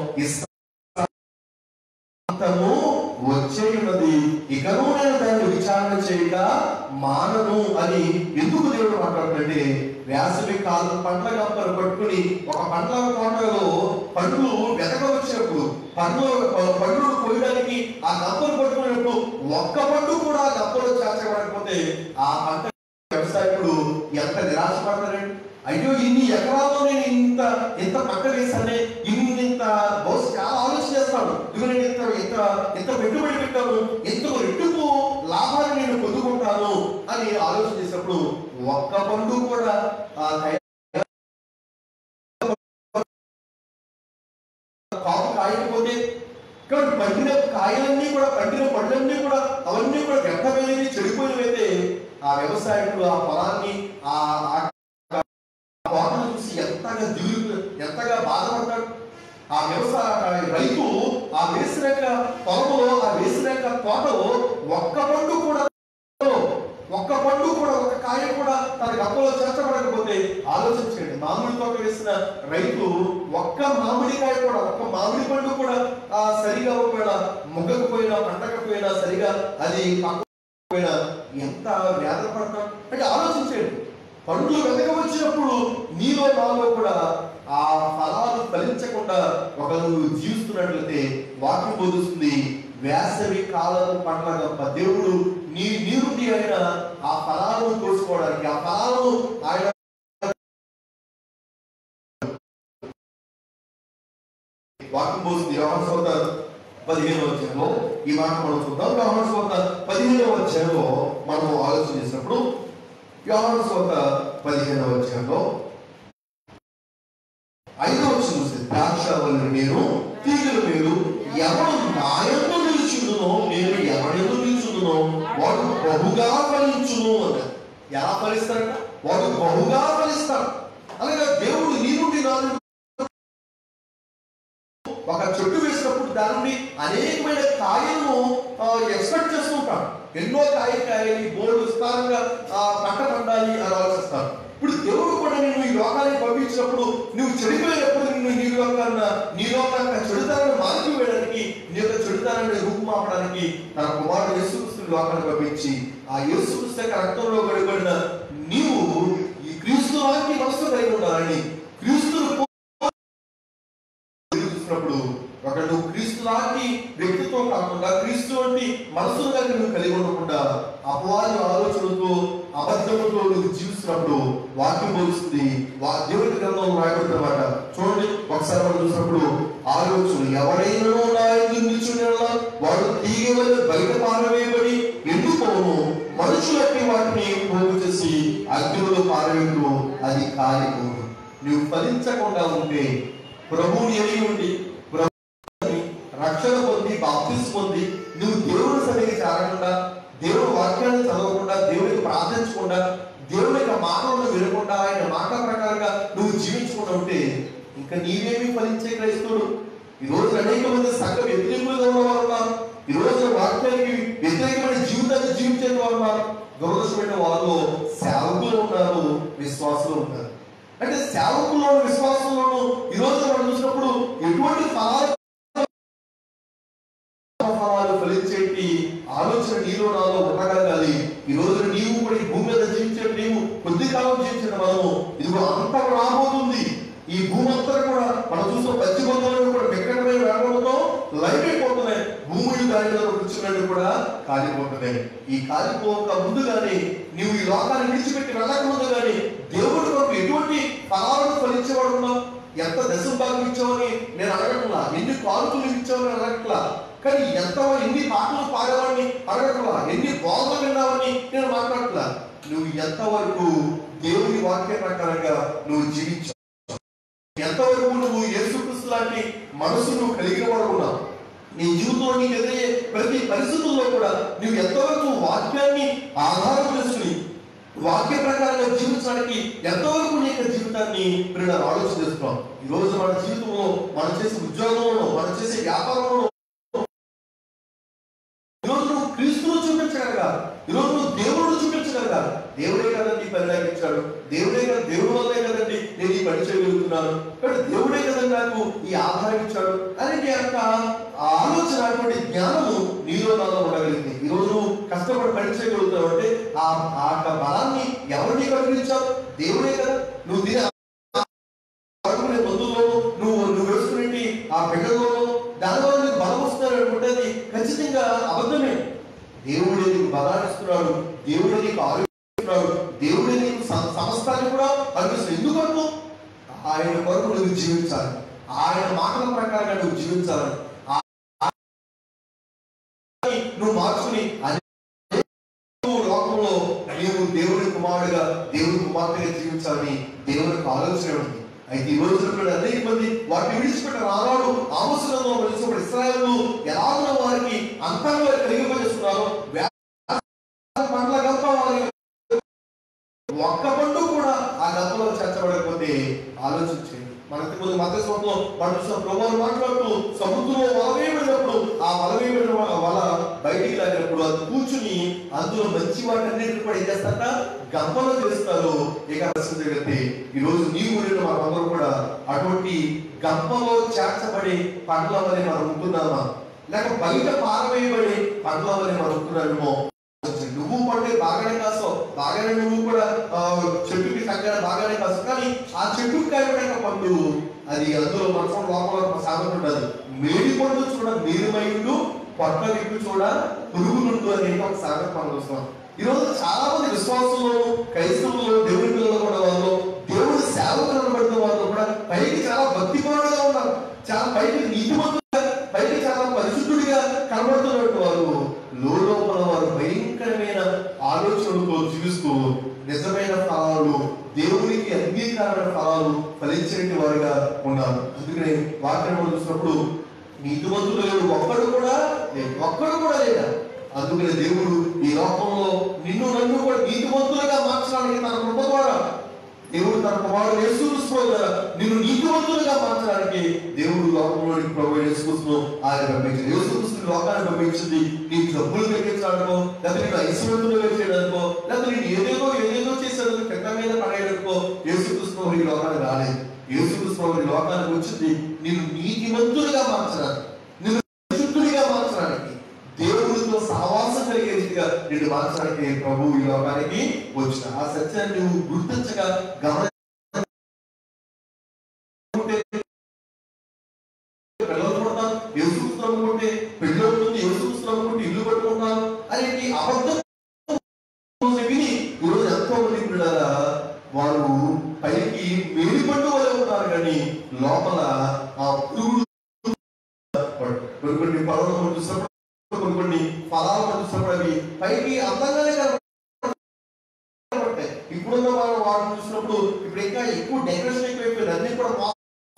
ఇస్తాము వచ్చే ఉన్నది ఇకను నేను దాన్ని విచారణ చేయక మానను అని ఎందుకు దేవుడు మాట్లాడుతుంటే వేసవి కాలం పండ్ల గంపలు పట్టుకుని ఒక పండ్ల తోటలో పండ్లు వెతక వచ్చినప్పుడు పండ్లు పండ్లు కోయడానికి ఆ గంపలు పట్టుకున్నప్పుడు ఒక్క పండు కూడా ఆ గంపలో చేర్చబడకపోతే ఆ పంట వ్యవసాయకుడు ఎంత నిరాశపడతారండి అయ్యో ఇన్ని ఎకరాల్లో నేను ఇంత ఇంత పంట వేసానే ఇన్ని ఇంత బహుశా చాలా ఆలోచన చేస్తాను ఇదిగో నేను ఇంత ఇంత ఇంత పెట్టుబడి పెట్టాను ఇంత రెట్టుకు లాభాన్ని నేను పొందుకుంటాను అని ఆలోచన చేసినప్పుడు ఒక్క పండు కూడా ఆ కాపు కాయకపోతే కాబట్టి పండిన కాయలన్నీ కూడా పండిన పండ్లన్నీ కూడా అవన్నీ కూడా వ్యర్థమైనవి చెడిపోయినవైతే ఆ వ్యవసాయకుడు ఆ పొలాన్ని ఆ ఆ కోటను చూసి ఎంతగా దిగులు ఎంతగా బాధపడతాడు ఆ వ్యవసాయ రైతు ఆ వేసినాక పొలంలో ఆ వేసినాక తోటలో ఒక్క పండు కూడా ఒక్క పండు కూడా ఒక్క కాయ కూడా తన గప్పలో చేర్చబడకపోతే ఆలోచించండి మామిడి తోట వేసిన రైతు ఒక్క మామిడికాయ కూడా ఒక్క మామిడి పండు కూడా ఆ సరిగా ఒకవేళ ముగ్గకపోయినా పండకపోయినా సరిగా అది పక్కకపోయినా ఎంత వేదన పడతాం అంటే ఆలోచించండి పండ్లు వెనక వచ్చినప్పుడు నీలో నాలో కూడా ఆ ఫలాలు ఫలించకుండా ఒకరు జీవిస్తున్నట్లయితే వాక్యం బోధిస్తుంది వేసవి కాలం పండ్ల గొప్ప దేవుడు నీ నీ నుండి ఆయన ఆ ఫలాలను కోసుకోవడానికి ఆ ఫలాలను ఆయన వాక్యం బోధిస్తుంది యోహాను సోత పదిహేనవ అధ్యాయంలో ఈ మాట మనం చూద్దాం యోహాను సోత పదిహేనవ అధ్యాయంలో మనం ఆలోచన చేసినప్పుడు యోహాను సోత పదిహేనవ అధ్యాయంలో ఐదవ వచ్చిన చూస్తే ద్రాక్ష వల్ల నేను తీగలు మీరు ఎవడు నాయందు నిలుచుండునో నేను ఎవడెందు నిలుచుండునో వాడు బహుగా ఫలించును అన్నారు ఎలా ఫలిస్తారట వాడు బహుగా ఫలిస్తాడు అలాగే దేవుడు నీ నుండి నా నుండి ఒక చెట్టు వేసినప్పుడు దాని నుండి అనేకమైన కాయలను ఎక్స్పెక్ట్ చేస్తూ ఉంటాం ఎన్నో కాయ కాయని బోర్డు విస్తారంగా ఆ, పంట పండాలి అని ఆలోచిస్తాను ఇప్పుడు దేవుడు కూడా నిన్ను ఈ లోకానికి పంపించినప్పుడు నువ్వు చెడిపోయినప్పుడు నిన్ను నీ లోకాన్న నీ లోకాన్న చెడుతారని మార్చి వేయడానికి నీ యొక్క చెడుతారని రూపుమాపడానికి తన కుమారుడు యేసుక్రీస్తు లోకానికి పంపించి ఆ యేసుక్రీస్తు యొక్క రక్తంలో గడిపడిన నీవు ఈ క్రీస్తు వారికి మనసు కలిగి ఉండాలని క్రీస్తును చూసినప్పుడు ఒక నువ్వు క్రీస్తు లాంటి వ్యక్తిత్వం కాకుండా క్రీస్తు వంటి మనసును కలిగి నువ్వు కలిగి ఉండకుండా అపవాది ఆలోచనలతో అబద్ధములతో నువ్వు జీవిస్తున్నప్పుడు వాక్యం బోధిస్తుంది వా దేవుడి గ్రంథంలో రాయబడుతున్నమాట చూడండి ఒకసారి మనం చూసినప్పుడు ఆలోచన ఎవరైనా నా ఎందు నిల్చునేలా వాడు తీగ వల్ల బయట పారవేయబడి ఎండిపోను మనుషులకి వాటిని పోగు చేసి అగ్నిలో పారవేయడం అది కాలిపోను నువ్వు ఫలించకుండా ఉంటే ప్రభువుని ఎరిగి ఉండి ప్రభువుని రక్షణ పొంది బాప్తిస్ పొంది నువ్వు దేవుని సన్నిధికి చేరకుండా దేవుని వాక్యాన్ని చదవకుండా దేవునికి ప్రార్థించకుండా దేవుని యొక్క మాటలను వినకుండా ఆయన మాట ప్రకారంగా నువ్వు జీవించకుండా ఉంటే ఇంకా నీవేమి ఫలించే క్రైస్తవుడు ఈ రోజు అనేక మంది సంఘ వ్యతిరేకులుగా ఉన్నవారు ఉన్నారు ఈ రోజు వాక్యానికి వ్యతిరేకమైన జీవితాన్ని జీవించే వారు ఉన్నారు దురదృష్టమైన వాళ్ళు సేవకులు ఉన్నారు విశ్వాసులు ఉన్నారు అంటే సేవకుల్లోను విశ్వాసంలోను ఈ రోజు మనం చూసినప్పుడు ఎటువంటి ఫలాలు ఫలాలు ఫలించేటి ఆలోచన నీలో నాలో ఉండగలగాలి ఈ రోజు నీవు కూడా ఈ భూమి మీద జీవించే నీవు కొద్ది కాలం జీవించిన మనము ఇదిగో అంతం రాబోతుంది ఈ భూమి అంతా కూడా మనం చూసిన పచ్చి బంధువులను కూడా వికటమైన వేగంతో లైట్ అయిపోతున్నాయి భూములు దానిలో కూర్చున్నట్టు కూడా కాలిపోతున్నాయి ఈ కాలిపోక ముందుగానే నీవు ఈ లోకాన్ని విడిచిపెట్టి వెళ్ళక ముందుగానే దేవుడు కొరకు ఎటువంటి ఫలాలను ఫలించేవాడు ఉన్నావు ఎంత దశం భాగం ఇచ్చావని నేను అడగట్లా ఎన్ని కానుకలు ఇచ్చావని అడగట్లా కానీ ఎంత ఎన్ని పాటలు పాడేవాడిని అడగట్లా ఎన్ని బోధలు విన్నావని నేను మాట్లాడట్లా నువ్వు ఎంతవరకు దేవుని వాక్య ప్రకారంగా నువ్వు జీవించావు ఎంతవరకు నువ్వు యేసుక్రీస్తు లాంటి మనసు నువ్వు కలిగిన వాడు ఉన్నావు నీ జీవితంలో నీకు ఎదురయ్యే ప్రతి పరిస్థితుల్లో కూడా నువ్వు ఎంతవరకు వాక్యాన్ని ఆధారం చేసుకుని వాక్య ప్రకారంగా జీవించడానికి ఎంతవరకు నీ యొక్క జీవితాన్ని మీరు నాకు ఆలోచన చేస్తున్నాం ఈ రోజు మన జీవితంలో మనం చేసే ఉద్యోగంలో మనం చేసే వ్యాపారంలో ఈరోజు నువ్వు క్రీస్తును చూపించగలగాలి ఈరోజు నువ్వు దేవుడు చూపించగలగాలి దేవుడే కదండి ఈ పని నాకు ఇచ్చాడు దేవుడే కదా దేవుడు వల్లే కదండి నేను ఈ పని చేయగలుగుతున్నాను కాబట్టి దేవుడే కదండి నాకు ఈ ఆధారం ఇచ్చాడు అనేది యొక్క ఆ ఆలోచన అటువంటి జ్ఞానము నీలో నాలో ఉండగలిగింది ఈ రోజు నువ్వు కష్టపడి పని చేయగలుగుతావు అంటే ఆ ఆ యొక్క బలాన్ని ఎవరు నీకు అనుగ్రహించావు దేవుడే కదా నువ్వు దీని పడుకునే మందుల్లోనూ నువ్వు నువ్వు వేసుకునే ఆ బిడ్డల్లోనూ దానివల్ల నీకు బలం వస్తుంది అనుకుంటే అది ఖచ్చితంగా అబద్ధమే దేవుడే నీకు బలాన్ని ఇస్తున్నాడు దేవుడే నీకు ఆరోగ్యం దేవుడే నీకు స- సమస్తాన్ని కూడా అనిపిస్తుంది ఎందుకంటూ ఆయన కొరకు నువ్వు జీవించాలి ఆయన మాటల ప్రకారంగా నువ్వు జీవించాలి ఆ- ఆ- నువ్వు మార్చుకుని అదే లోకంలో నీవు దేవుని కుమారుడుగా దేవుని కుమార్తెగా జీవించాలని దేవునికి ఆలోచన ఉంది అయితే ఈ రోజు అనేక మంది వాటిని విడిచిపెట్టిన ఆనాడు ఆమోసంలో వెలిసినప్పుడు ఇస్రాయలు ఎలాగో వారికి అంతంగా కలిగిపోయేస్తున్నారు పండ్ల గంప వారి ఒక్క పండు కూడా ఆ గంపలో చేర్చబడకపోతే ఆలోచించండి మనకి ముందు మత స్వప్నంలో మనం చూసిన ప్రభువులు మాట్లాడుతూ సముద్రంలో వలవేయబడినప్పుడు ఆ వలవేయబడిన వల వల బయటికి లాగినప్పుడు అది కూర్చుని అందులో మంచి వాటన్నిటిని కూడా ఏం చేస్తారట గంపలో చేస్తారు ఇక పరిస్థితి జరిగితే ఈ రోజు నీవు నేను మనమందరం కూడా అటువంటి గంపలో చేర్చబడి పండ్ల వలె మనం ఉంటున్నామా లేక బయట పారవేయబడి పండ్ల వలె మనం ఉంటున్నామేమో నువ్వు పండే బాగానే కాసో బాగానే నువ్వు కూడా ఆ, చెట్టుకి తగ్గ బాగానే కాసు కానీ ఆ చెట్టుకి కాయబడిన పండు అది అందులో మనసం లోపల ఒక సామెత ఉండదు మేడి పండు చూడ మేలుమైండు పొట్ట విప్పు చూడ పురుగులుండు అనే ఒక సామెత మనం చూస్తాం ఈ రోజు చాలా మంది విశ్వాసంలో క్రైస్తవులు దేవుడి పిల్లలు కూడా వాళ్ళు దేవుడి సేవకులు అనబడిన వాళ్ళు కూడా పైకి చాలా భక్తిపరుడుగా ఉన్నారు చాలా పైకి నీతిమంతులుగా పైకి చాలా పరిశుద్ధుడిగా కనబడుతున్నట్టు వారు లోపల వారు భయంకరమైన ఆలోచనలతో జీవిస్తూ నిజమైన ఫలాలు దేవునికి అంగీకారమైన ఫలాలు ఫలించని వారుగా ఉన్నారు అందుకని వాక్యం మనం చూసినప్పుడు నీతిమంతులు లేడు ఒక్కడు కూడా లేదు ఒక్కడు కూడా లేదా అందుకని దేవుడు ఈ లోకంలో నిన్ను నన్ను కూడా నీతిమంతులుగా మార్చడానికి తన కృప ద్వారా దేవుడు తన కుమారుడు యేసుక్రీస్తు ద్వారా నిన్ను నీతివంతులుగా మార్చడానికి దేవుడు లోకంలోని ప్రభు యేసుక్రీస్తును ఆయన పంపించింది యేసుక్రీస్తు లోకాన్ని పంపించింది నీ డబ్బులు తగ్గించడానికో లేకపోతే నేను ఐశ్వర్యంతులుగా చేయడానికో లేకపోతే నేను ఏదేదో ఏదేదో చేసేందుకు పెద్ద మీద పడేయడానికో యేసుక్రీస్తు ప్రభు ఈ లోకానికి రాలేదు యేసుక్రీస్తు ప్రభు ఈ లోకానికి వచ్చింది నిన్ను నీతిమంతులుగా మార్చడానికి నిన్ను పరిశుద్ధుడిగా మార్చడానికి దేవుడితో సహవాసం కలిగే రీతిగా నిన్ను మార్చడానికి ప్రభు ఈ లోకానికి వచ్చిన ఆ సత్యాన్ని నువ్వు గుర్తించగా గమనించే పిల్లలు పుడతాం యేసుక్రీస్తు అనుకుంటే పెళ్లి అవుతుంది యేసుక్రీస్తు అనుకుంటే ఇల్లు కట్టుకుంటాం అనేది అబద్ధం విని ఈరోజు ఎంతో మంది పిల్లల వారు పైకి మేలిపట్టు వలె ఉంటారు కానీ లోపల ఆ పురుగులు కొన్ని కొన్ని పనులు మనం చూసినప్పుడు కొన్ని కొన్ని ఫలాలు మనం చూసినప్పుడు అవి పైకి అందంగానే కనబడతాయి ఇప్పుడున్న మనం వాటిని చూసినప్పుడు ఇప్పుడు ఇంకా ఎక్కువ డెకరేషన్ ఎక్కువైపోయింది అన్ని కూడా మా-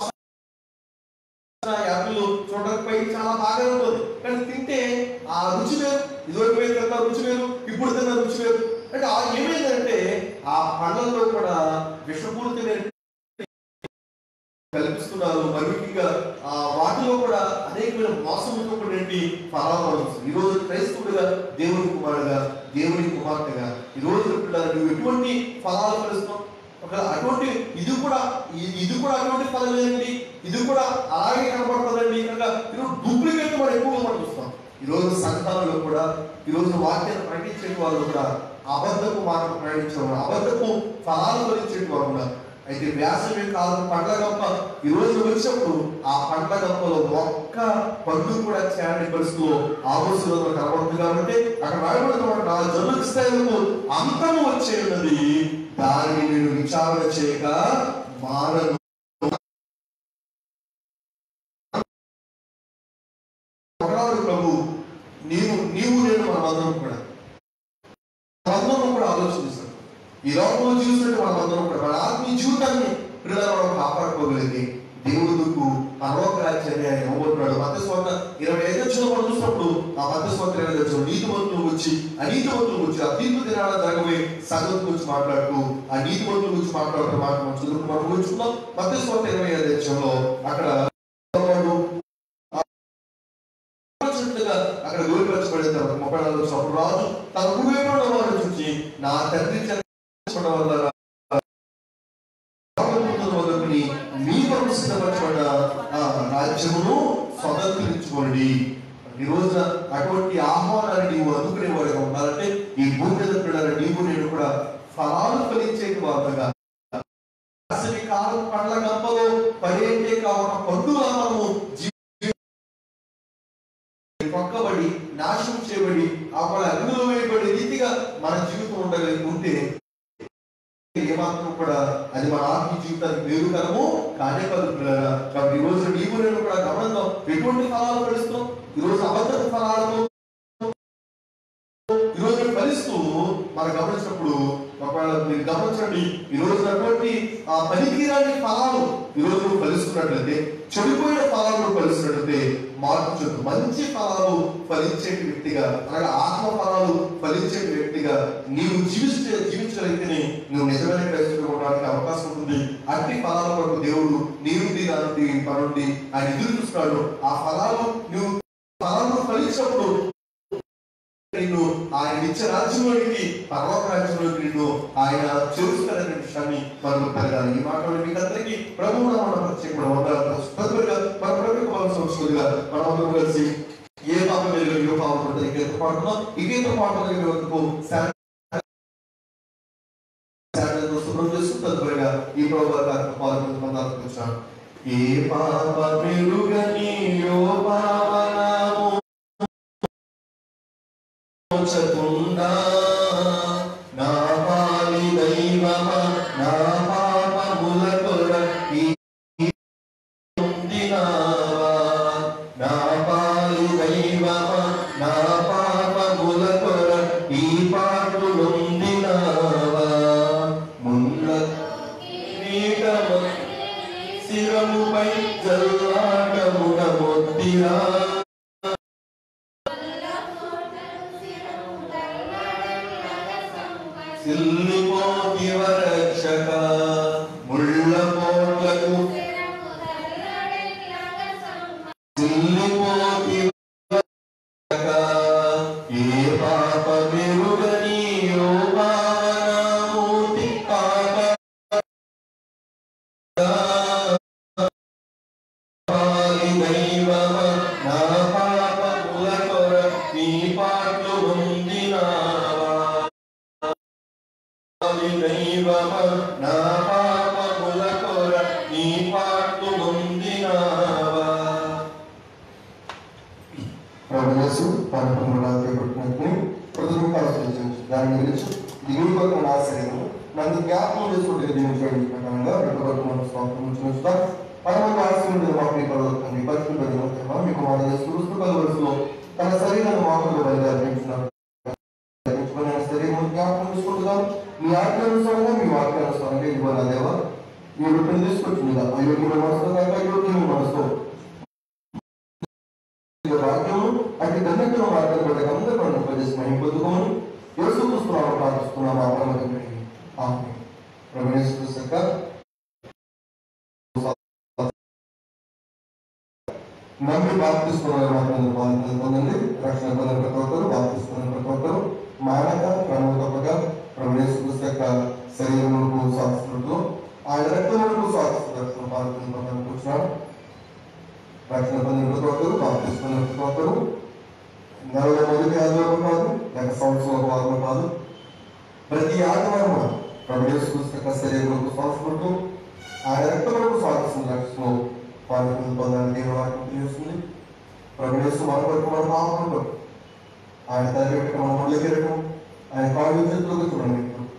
యాపిల్ చూడడానికి పైకి చాలా బాగా ఉంటుంది కానీ తింటే ఆ రుచి వేరు ఇదివరకు వేరు తిన్న రుచి వేరు ఇప్పుడు తిన్న రుచి వేరు అంటే ఆ ఏమైందంటే ఆ పండ్లలో కూడా విషపూరితమైన కల్పిస్తున్నారు మరి ముఖ్యంగా ఆ వాటిలో కూడా అనేకమైన మోసంతో కూడినటువంటి ఫలాలు మనం చూస్తాం. ఈ రోజు క్రైస్తవుడిగా దేవుని కుమారుడుగా దేవుని కుమార్తెగా ఈ రోజు పిల్లలు నువ్వు ఎటువంటి ఫలాలు ఫలిస్తావు ఒక అటువంటి ఇది కూడా ఇ- ఇది కూడా అటువంటి ఫలం ఏంటి ఇది కూడా అలాగే కనబడుతుందండి కనుక ఈరోజు డూప్లికేట్ మనం ఎక్కువగా మనం చూస్తాం ఈ రోజు సంఘాలలో కూడా ఈ రోజు వాక్యాన్ని ప్రకటించే వాళ్ళు కూడా అబద్ధపు మాట ప్రకటించే వాళ్ళు అబద్ధపు ఫలాలు ఫలించే వారు ఉన్నారు అయితే వ్యాసవి కాలం పండ్ల గంప ఈ రోజు వచ్చినప్పుడు ఆ పండ్ల గంపలో ఒక్క పండు కూడా చేరని పరిస్థితుల్లో ఆలోచనలో కనబడుతుంది కాబట్టి అక్కడ రాయబడుతున్న నా జనులకు స్థాయిలకు అంతము వచ్చే ఉన్నది దానిని నేను విచారణ చేయక మానను ఒకనాడు ప్రభు నీవు నీవు నేను మనమందరం కూడా మనమందరం కూడా ఆలోచించాం ఈ లోకంలో జీవిస్తున్నట్టు మనమందరం కూడా మన ఆత్మీయ జీవితాన్ని పిల్లలు మనం కాపాడుకోగలిగితే దేవుడుకు పరలోక రాజ్యాన్ని ఆయన ఇవ్వబోతున్నాడు మతస్వాత ఇరవై ఐదు వచ్చిన మనం చూసినప్పుడు ఆ మతస్వాత ఇరవై వచ్చిన నీతిమంతులు వచ్చి అనీతిమంతులు వచ్చి ఆ తీర్పు దినాల జరగబోయే సంగతి గురించి మాట్లాడుతూ ఆ నీతిమంతుల గురించి మాట్లాడుతూ మాట మనం చదువుకు మనం కూర్చున్నాం మతస్వాత ఇరవై ఐదు వచ్చంలో అక్కడ వాడు ఆలోచించగా అక్కడ గోలిపరచబడిన తర్వాత ముప్పై నాలుగు వచ్చినప్పుడు రాజు తన కుడివైపు ఉన్న వారిని చూసి నా తండ్రి చనిపోవడం వల్ల రామదూతల మొదలుకొని మీ కొరకు సిద్ధపరచబడ్డ ఆ రాజ్యమును స్వతంత్రించుకోండి ఈ రోజున అటువంటి ఆహ్వానాన్ని నీవు అందుకునే వాడిగా ఉండాలంటే ఈ భూమి మీద పిల్లల నీవు నేను కూడా ఫలాలు ఫలించే వారుగా అసలు ఈ కాలం పండ్ల గంపలో పడేంటే కావున పండుగ మనము పక్కబడి నాశనం చేయబడి ఆ వాళ్ళ అగ్నిలో వేయబడి రీతిగా మన జీవితం ఉండగలిగి ఉంటే ఏమాత్రం కూడా అది మన ఆత్మీయ జీవితానికి మేలుకరము కానే కాదు పిల్లరా కాబట్టి ఈ రోజు నీవు నేను కూడా గమనిద్దాం ఎటువంటి ఫలాలు ఫలిస్తాం ఈ రోజు అబద్ధపు ఫలాలను ఈ రోజు మేము ఫలిస్తూ మనం గమనించినప్పుడు ఒకవేళ మీరు గమనించండి ఈ రోజు అటువంటి ఆ పనికిరాని ఫలాలు ఈ రోజు నువ్వు ఫలిస్తున్నట్లయితే చెడిపోయిన ఫలాలను ఫలిస్తున్నట్లయితే మార్పు చెందు మంచి ఫలాలు ఫలించే వ్యక్తిగా అనగా ఆత్మ ఫలాలు ఫలించే వ్యక్తిగా నీవు జీవిస్తే జీవించగలిగితేనే నువ్వు నిజమైన క్రైస్తవుడు ఉండడానికి అవకాశం ఉంటుంది అట్టి ఫలాల కొరకు దేవుడు నీ నుండి నా నుండి మన నుండి ఆయన ఎదురు చూస్తున్నాడు ఆ ఫలాలు నువ్వు ఫలాలను ఫలించినప్పుడు నిన్ను ఆయన ఇచ్చే రాజ్యంలోనికి పర్వత రాజ్యంలోకి నిన్ను ఆయన చేరుస్తాడనే విషయాన్ని మనం పెరగాలి ఈ మాటలు మీకు అందరికీ ప్రభువు నామమున ప్రత్యేకమైన వందనాలు తదుపరిగా మన ప్రభుత్వ వలసవచ్చుగా మనం అందరం కలిసి ఏ పాపం మీరు ఏ పాపం ఉంటుంది ఇంకేతో పాడుతున్నాం ఇంకేతో పాడుతున్న వరకు శుభ్రం చేస్తూ తదుపరిగా ఈ ప్రభు గారి పాల్గొంటున్నాను వచ్చాను ఏ పాప మెరుగని యో పావనాము ఉంచకుండా నా పాలి దైవమ నా పాపముల కొరకి ఉండినావా నా పాలి దైవమ నా పాపముల కొరకి పాటులుండినావా ముల్ల కిరీటము శిరముపై జల్లాటమున మొద్దిరా సిల్లిపోతివ రక్షక ముళ్ళ పోట్లకు సిల్లిపోతివ రక్షక ఏ పాప మెరుగని ఓ పావనామూర్తి పాప పాలి దైవమ నా పాపముల కొర నీ పాటలు పొందినావా పాలి దైవమ నా పాపముల కొర నీ పాటలు పొందినావా ప్రభుయేసు పరమములాగే పుట్టినట్టు ప్రజలు పరిశీలించు దాని గురించి దిగులు కొరకు నా శరీరము నన్ను జ్ఞాపకం చేసుకుంటే దీవించండి ప్రకారంగా రెండు వరకు మనం స్వాతం చూస్తాం పరమ ఆశీర్వదిన మాకు ఈ పర్వతండి పరిశుద్ధ మీకు మాట చేసుకుంటూ కలవరుసలో తన శరీరాన్ని మాటలు బయలుదేరించిన శరీరం జ్ఞాపకం చేసుకుంటున్నాం మీ ఆజ్ఞానుసారంగా మీ వాక్యానుసారంగా ఇవ్వాలి దేవా మీ రూపం తీసుకొచ్చింది అయోగ్యుల మనసుతో కాక అయోగ్యుల మనసుతో వాక్యము అటు దండకుల మార్గం కూడా అందరూ మనం ప్రదేశం మహిమ పొందుకోమని యేసు పుస్తకాలను ప్రార్థిస్తున్నాం ఆ పరమతండ్రి ఆమె ప్రభునేశ్వర సక్క నమ్మి బాప్తిస్తున్న మాత్రం బాధ్యతలు పొందండి రక్షణ పొందిన ప్రతి ఒక్కరు బాప్తిస్తున్న ప్రతి ఒక్కరు మానక క్రమం తప్పగా ప్రభునేశ్వర యొక్క శరీరములకు సాక్షులతో ఆయన రక్తములకు సాక్షులతో పాల్గొని కూర్చున్నాడు రక్షణ పొందిన ప్రతి ఒక్కరు బాప్తిస్తున్న ప్రతి ఒక్కరు నెలలో మొదటి ఆదివారం కాదు లేక సంవత్సరం ఒక వారం కాదు ప్రతి ఆదివారం ప్రభుత్వ యొక్క శరీరంలో స్వాసపడుతూ ఆయన రక్తములకు స్వాగతిస్తున్న రక్షణలో పాల్గొని పొందాలని దేవుడు వాక్యం తెలియజేస్తుంది ప్రభుత్వ మన కొరకు మన పాపం కొరకు ఆయన తల్లి యొక్క మన ముళ్ళకి ఎరగడం ఆయన కాళ్ళు చేతులకు చూడండి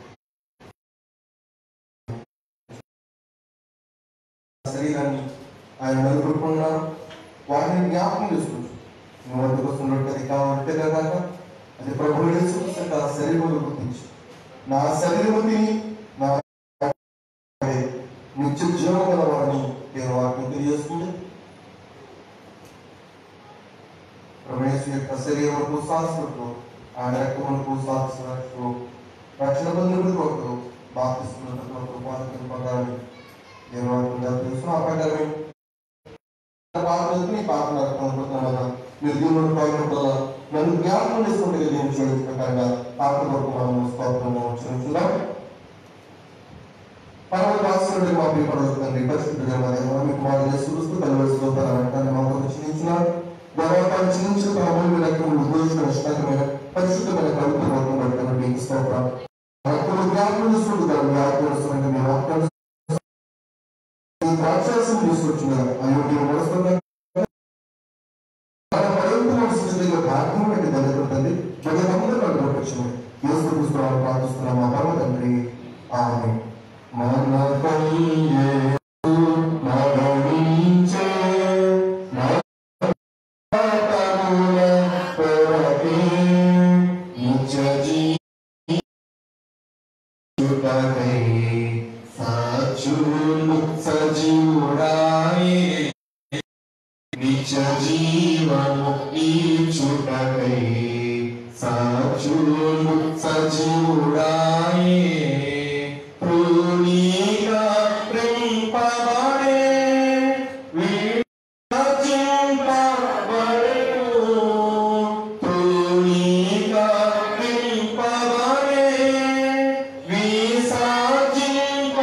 శరీరాన్ని ఆయన నలుగురుకున్నా వాటిని జ్ఞాపకం చేసుకోవచ్చు నువ్వు వద్దకు వస్తున్నట్టు అది కావాలంటే కాక అది ప్రభు యేసుక్రీస్తు నా శరీరంలో గుర్తించు నా శరీరము తిని నా నీ నిత్య జీవం గల వారిని దేవుని వాక్యం తెలియజేస్తుంది రమేష్ యొక్క శరీరములకు శాస్త్రకు ఆయన రక్తములకు శాస్త్రకు రక్షణ పొందిన కొరకు బాప్తిస్తున్నట్టు వాక్యం పదాన్ని దేవుని వాక్యం తెలుసు ఆ ప్రకారమే పాపని పాపన అనుకుంటున్నాను మీరు దేవుని పాపం వల్ల నన్ను జ్ఞాపకం చేసుకుంటే నేను చేయడం ప్రకారంగా పాప వరకు మనం స్తోత్రము చెల్లించుదాం పరమ దాసుడు మా ప్రియ పడవుతుంది పరిస్థితులు మీకు మాట చేస్తూ కలిసి స్తోత్రాలు మాకు క్షమించినారు దేవతాన్ని క్షమించిన ప్రభావం రక్తం ఉద్దేశించిన నిష్ఠాకమైన పరిశుద్ధమైన కవిత వర్గం పడుతున్న మీకు స్తోత్రం రక్తము జ్ఞాపకం చేసుకుంటున్నారు జ్ఞాపకం మీ వాక్యాన్ని ఈ రాక్షసం తీసుకొచ్చినారు అయోగ్య మనసుకున్న మన పర్యంతరం సృష్టిలో భాగ్యం అంటే దళితుంది జగమందరూ నాకు ప్రపంచమే యేసు క్రీస్తునామమున ప్రార్థిస్తున్నాము మా పరమ తండ్రి ఆమె మన కయ్యే మరణించే నా పాపముల కొరకే నిత్య జీవితకై సాక్షులు సజీవుడాయే నిత్య జీవము ఈచుటకై సాక్షులు సజీవుడాయే ప్రణీగా ప్రేంపబడే విరచింపబడెను. ప్రణీగా ప్రేంపబడే విసర్జింప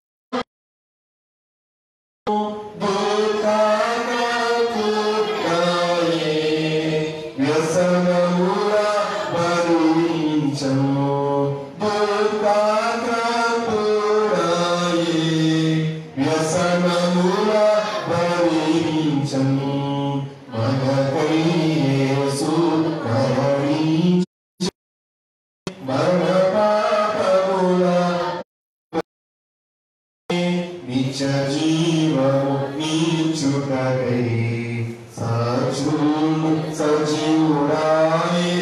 మన పాపముల నిత్య జీవము నీచుటకై సాక్షులు సజీవుడాయే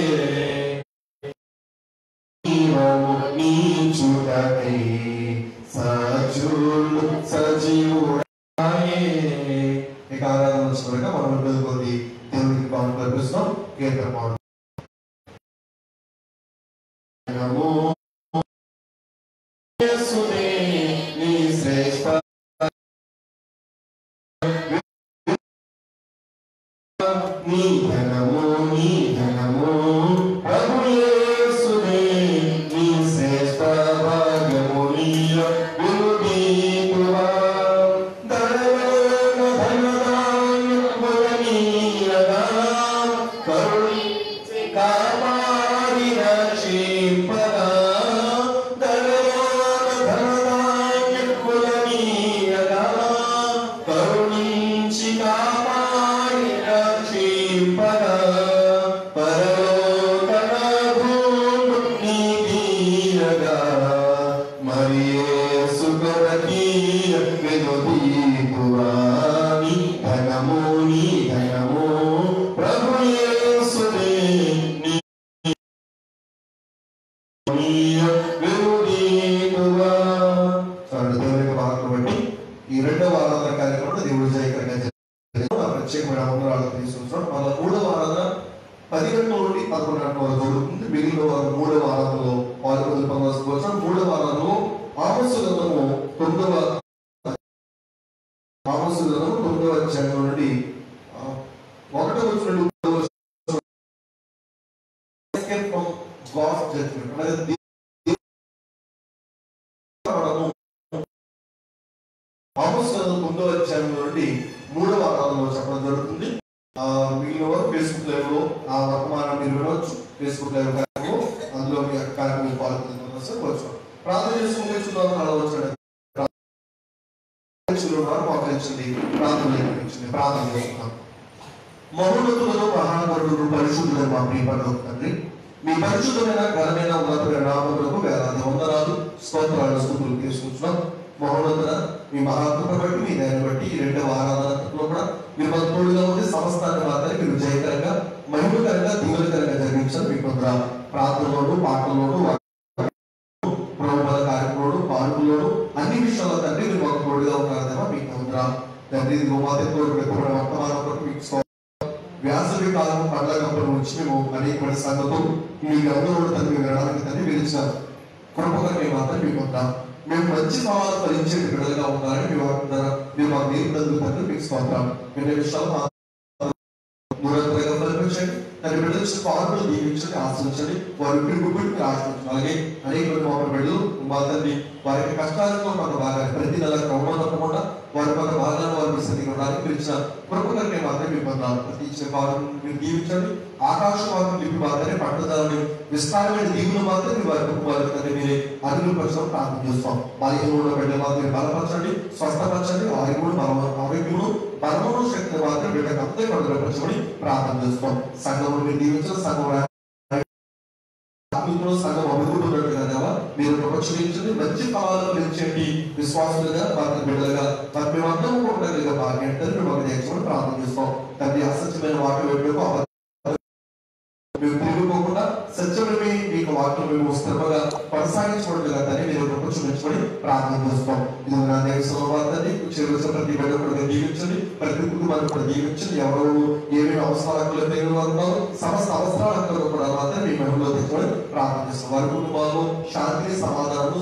జీవము నీచుటకై సాక్షులు సజీవుడాయే ఇక ఆరాధన చూడగా మనం చదువుకొని దేవునికి పాలు కల్పిస్తాం కీర్తన పాడు నమో యేసునే నీ శ్రేష్ఠ నీ ధనము నీ ధనము ప్రభు యేసునే నీ శ్రేష్ఠ భాగము నీయ వినుదీతువా ధనదాన ధనదానముల నీయగా కరుణించి కాపాడి రక్షింపగా ధనదాన ధనదానముల నీయగా కరుణించి కాపాడి రక్షింపగా పరలోకన భూము నీ తీరగా మరి యేసు కొరకీయ వినుదీతువా నీ ధనము నీ ధనము ప్రభు యేసునే నీ వినుదీతువా చాలు దేవుని యొక్క వాక్యం బట్టి ఈ రెండవ ఆరాధన కార్యక్రమంలో దేవుడు జయకరంగా జరిగింది. ఆ ప్రత్యేకమైన వందనాలు తీసుకుంటున్నాం మన మూడవ ఆరాధన పది గంటల నుండి పదకొండు గంటల వరకు జరుగుతుంది మిగిలిన వారు మూడవ ఆరాధనలో పాల్గొని పొందాల్సిన మూడవ ఆరాధనలో ఆమస్సు గ్రంథము తొమ్మిదవ ఆమస్సు గ్రంథము తొమ్మిదవ అధ్యాయం నుండి ఆ, ఒకటో వచ్చిన నుండి మూడవ వచనం escape from God's judgment. అనగా దేవుని మనము ఆమోస్ గ్రంథం తొమ్మిదవ అధ్యాయం నుండి మూడవ ఆరాధనలో చెప్పడం జరుగుతుంది ఆ, మిగిలిన వారు ఫేస్బుక్ లైవ్ లో ఆ వర్తమానం మీరు వినవచ్చు ఫేస్బుక్ లైవ్ కార్యక్రమం అందులో మీ యొక్క కార్యక్రమం పాల్గొనవచ్చు వచ్చు ప్రార్థన చేసుకుని చూద్దాం అలా వచ్చాడు మోకరించింది ప్రార్థన నేర్పించింది ప్రార్థన చేస్తున్నాం మహోన్నతులను మహాగరుడు పరిశుద్ధులు మా ప్రియపడు తండ్రి మీ పరిశుద్ధమైన ఘనమైన ఉన్నతమైన నామములకు వేలాది వందనాలు స్తోత్రాలు స్థుతులు తీసుకుంటున్నాం మహోన్నతుల మీ మహాత్మ బట్టి మీ దయను బట్టి ఈ రెండవ ఆరాధనలో కూడా మీరు మాకు తోడుగా ఉండి సమస్తాన్ని మాత్రం మీరు జయకరంగా మహిమకరంగా దీవులకరంగా జరిగించారు మీ కొంత ప్రార్థనలోను పాటల్లోను ప్రభుత్వ కార్యక్రమంలో పాల్గొనలోను అన్ని విషయాల్లో తండ్రి మీరు మాకు తోడుగా తండ్రి ఇదిగో మా దగ్గర పెట్టబడిన వర్తమానం కొరకు మీకు స్తోత్రం. వేసవి కాలం పండగప్పుడు వచ్చి మేము అనేకమైన సంగతులు మీ గంగలో తండ్రి వినడానికి తండ్రి పిలిచారు కృపగా మేము మాత్రం మీకు ఉంటాం మేము మంచి భావాలు ఫలించే బిడ్డలుగా ఉండాలని మీ వారి ద్వారా మేము మా దేవుడు తండ్రి మీకు స్తోత్రం వినే విషయాలు మా నిరంతరంగా ఫలించండి తన బిడ్డల పాటలు దీవించండి ఆశ్రయించండి వారి పిలుపుబడిని ఆశ్రయించండి అలాగే అనేక మంది మా బిడ్డలు మా తండ్రి వారి యొక్క కష్టాలతో మన బాగా ప్రతి నెల క్రమం తప్పకుండా వారి యొక్క భాగాలను వారి సరిగ్గా రానికి పిలిచిన కృపకరమే మాత్రమే మీ పొందాలి ప్రతి ఇచ్చిన పాటను మీరు దీవించండి ఆకాశ వారు లిపి మాత్రమే పట్టదాలని విస్తారమైన దీవులు మాత్రమే వారి కుటుంబాలకు తండ్రి మీరే అనుగ్రహపరచడం ప్రార్థన చేస్తాం బలహీన బిడ్డ మాత్రమే బలపరచండి స్వస్థపరచండి ఆరోగ్యములు బలము ఆరోగ్యములు బలమును శక్తిని మాత్రం బిడ్డకు అంతే అనుగ్రహపరచమని ప్రార్థన చేస్తాం సంఘమును మీరు దీవించిన సంఘం ఆత్మీయులు సంఘం అభివృద్ధి దేవా మీరు ప్రపంచించండి మంచి ఫలాలను పెంచండి విశ్వాసులుగా వారి బిడ్డలుగా మరి మేమందరం కూడా భాగ్యం తండ్రి మాకు నేర్చుకుని ప్రార్థన చేస్తాం తండ్రి అసత్యమైన వాటి వైపు అబద్ధ- మేము తిరుగుకోకుండా సత్యమే మీకు వాక్యం మేము స్థిరముగా కొనసాగించుకోవడం తండ్రి మీరు కృప చూపించమని ప్రార్థన చేస్తాం ఇది నా దేశంలో వార్తని చేరువచ్చిన ప్రతి బిడ్డ కూడా దీవించండి ప్రతి కుటుంబాన్ని కూడా దీవించండి ఎవరు ఏమేమి అవసరాలు తెలియని వారు ఉన్నారో సమస్త అవసరాలకు కూడా మాత్రం మీ మహిళలో తెచ్చుకొని ప్రార్థన చేస్తాం వారి కుటుంబాలు శాంతి సమాధానము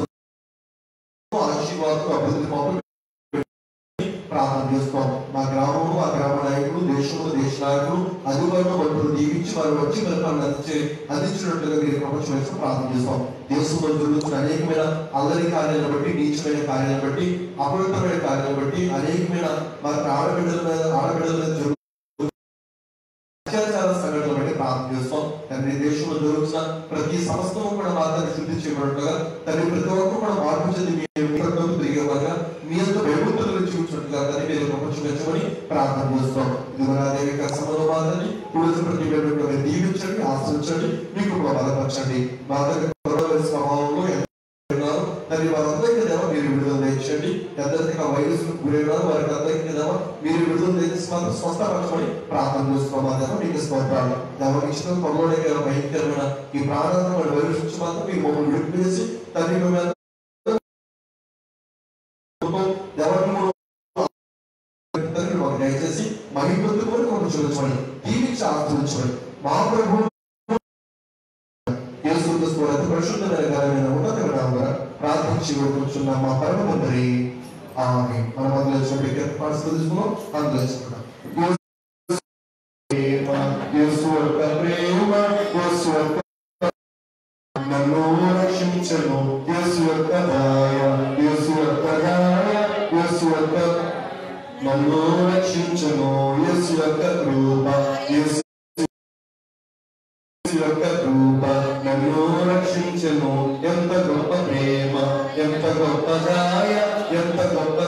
ఆశీర్వాదం అభివృద్ధి మాత్రం ప్రార్థన చేస్తాం మా గ్రామంలో ఆ గ్రామ నాయకులు దేశంలో దేశ నాయకులు అధికారులు మంత్రులు దీవించి వారు వచ్చి పరిపాలన అందించే అందించినట్లుగా మీరు ప్రపంచం వేసి ప్రార్థన చేస్తాం దేశంలో జరుగుతున్న అనేకమైన అల్లరి కార్యాలను బట్టి నీచమైన కార్యాలను బట్టి అపవిత్రమైన కార్యాలను బట్టి అనేకమైన మరి ఆడబిడ్డల మీద ఆడబిడ్డల మీద జరుగుతున్న అత్యాచార సంఘటనలు బట్టి ప్రార్థన చేస్తాం తండ్రి దేశంలో జరుగుతున్న ప్రతి సమస్తము కూడా మాత్రాన్ని శుద్ధి చేయబడినట్టుగా తండ్రి ప్రతి ఒక్కరు కూడా మార్పు చెంది మీ ప్రభుత్వం తిరిగే వారుగా మీ యొక్క భయభక్తులను చూపించినట్టుగా తండ్రి మీరు ప్రపంచమని ప్రార్థన చేస్తాం ఇది మన దేవి సమలో మాత్రని కూడిన ప్రతి బిడ్డను మీరు దీవించండి ఆశ్రయించండి మీకు కూడా బలపరచండి మా దగ్గర కరోనా స్వభావంలో ఉన్నారు మరి వారందరికీ దేవ మీరు విడుదల తెచ్చండి ఎందరికీ ఆ వైరస్ గురైనారు వారికి అందరికీ దేవ మీరు విడుదల తెచ్చి మాత్రం స్వస్థపరచమని ప్రార్థన చేస్తున్నాం మా దేవ మీకు స్తోత్రాలు దేవ ఇచ్చిన త్వరలోనే కేవలం భయంకరమైన ఈ ప్రాణాంతమైన వైరస్ నుంచి మాత్రం మీరు మమ్మల్ని విడిపేసి తండ్రి మిమ్మల్ని దేవాన్ని తండ్రి మాకు దయచేసి మహిమొందుకొని కొంచెం చూపించమని దీవించి ఆశ్రయించమని మా ప్రభు యేసు క్రీస్తు వారి అతి పరిశుద్ధమైన ఘనమైన ఉన్నతమైన నామమున ప్రార్థించి వేడుకుంటున్న మా పరమ తండ్రి ఆమె మనం అందులో వచ్చిన పరిస్థితుల్లో అందులో చేసుకున్నాం ప్రేమ, యేసు యొక్క ప్రేమ యేసు యొక్క నన్ను రక్షించను యేసు యొక్క దయ యేసు యొక్క దయ యేసు యొక్క నన్ను రక్షించను యేసు యొక్క కృప యేసు యొక్క కృప నన్ను రక్షించను ఎంత గొప్ప ప్రేమ ఎంత గొప్ప దయ ఎంత గొప్ప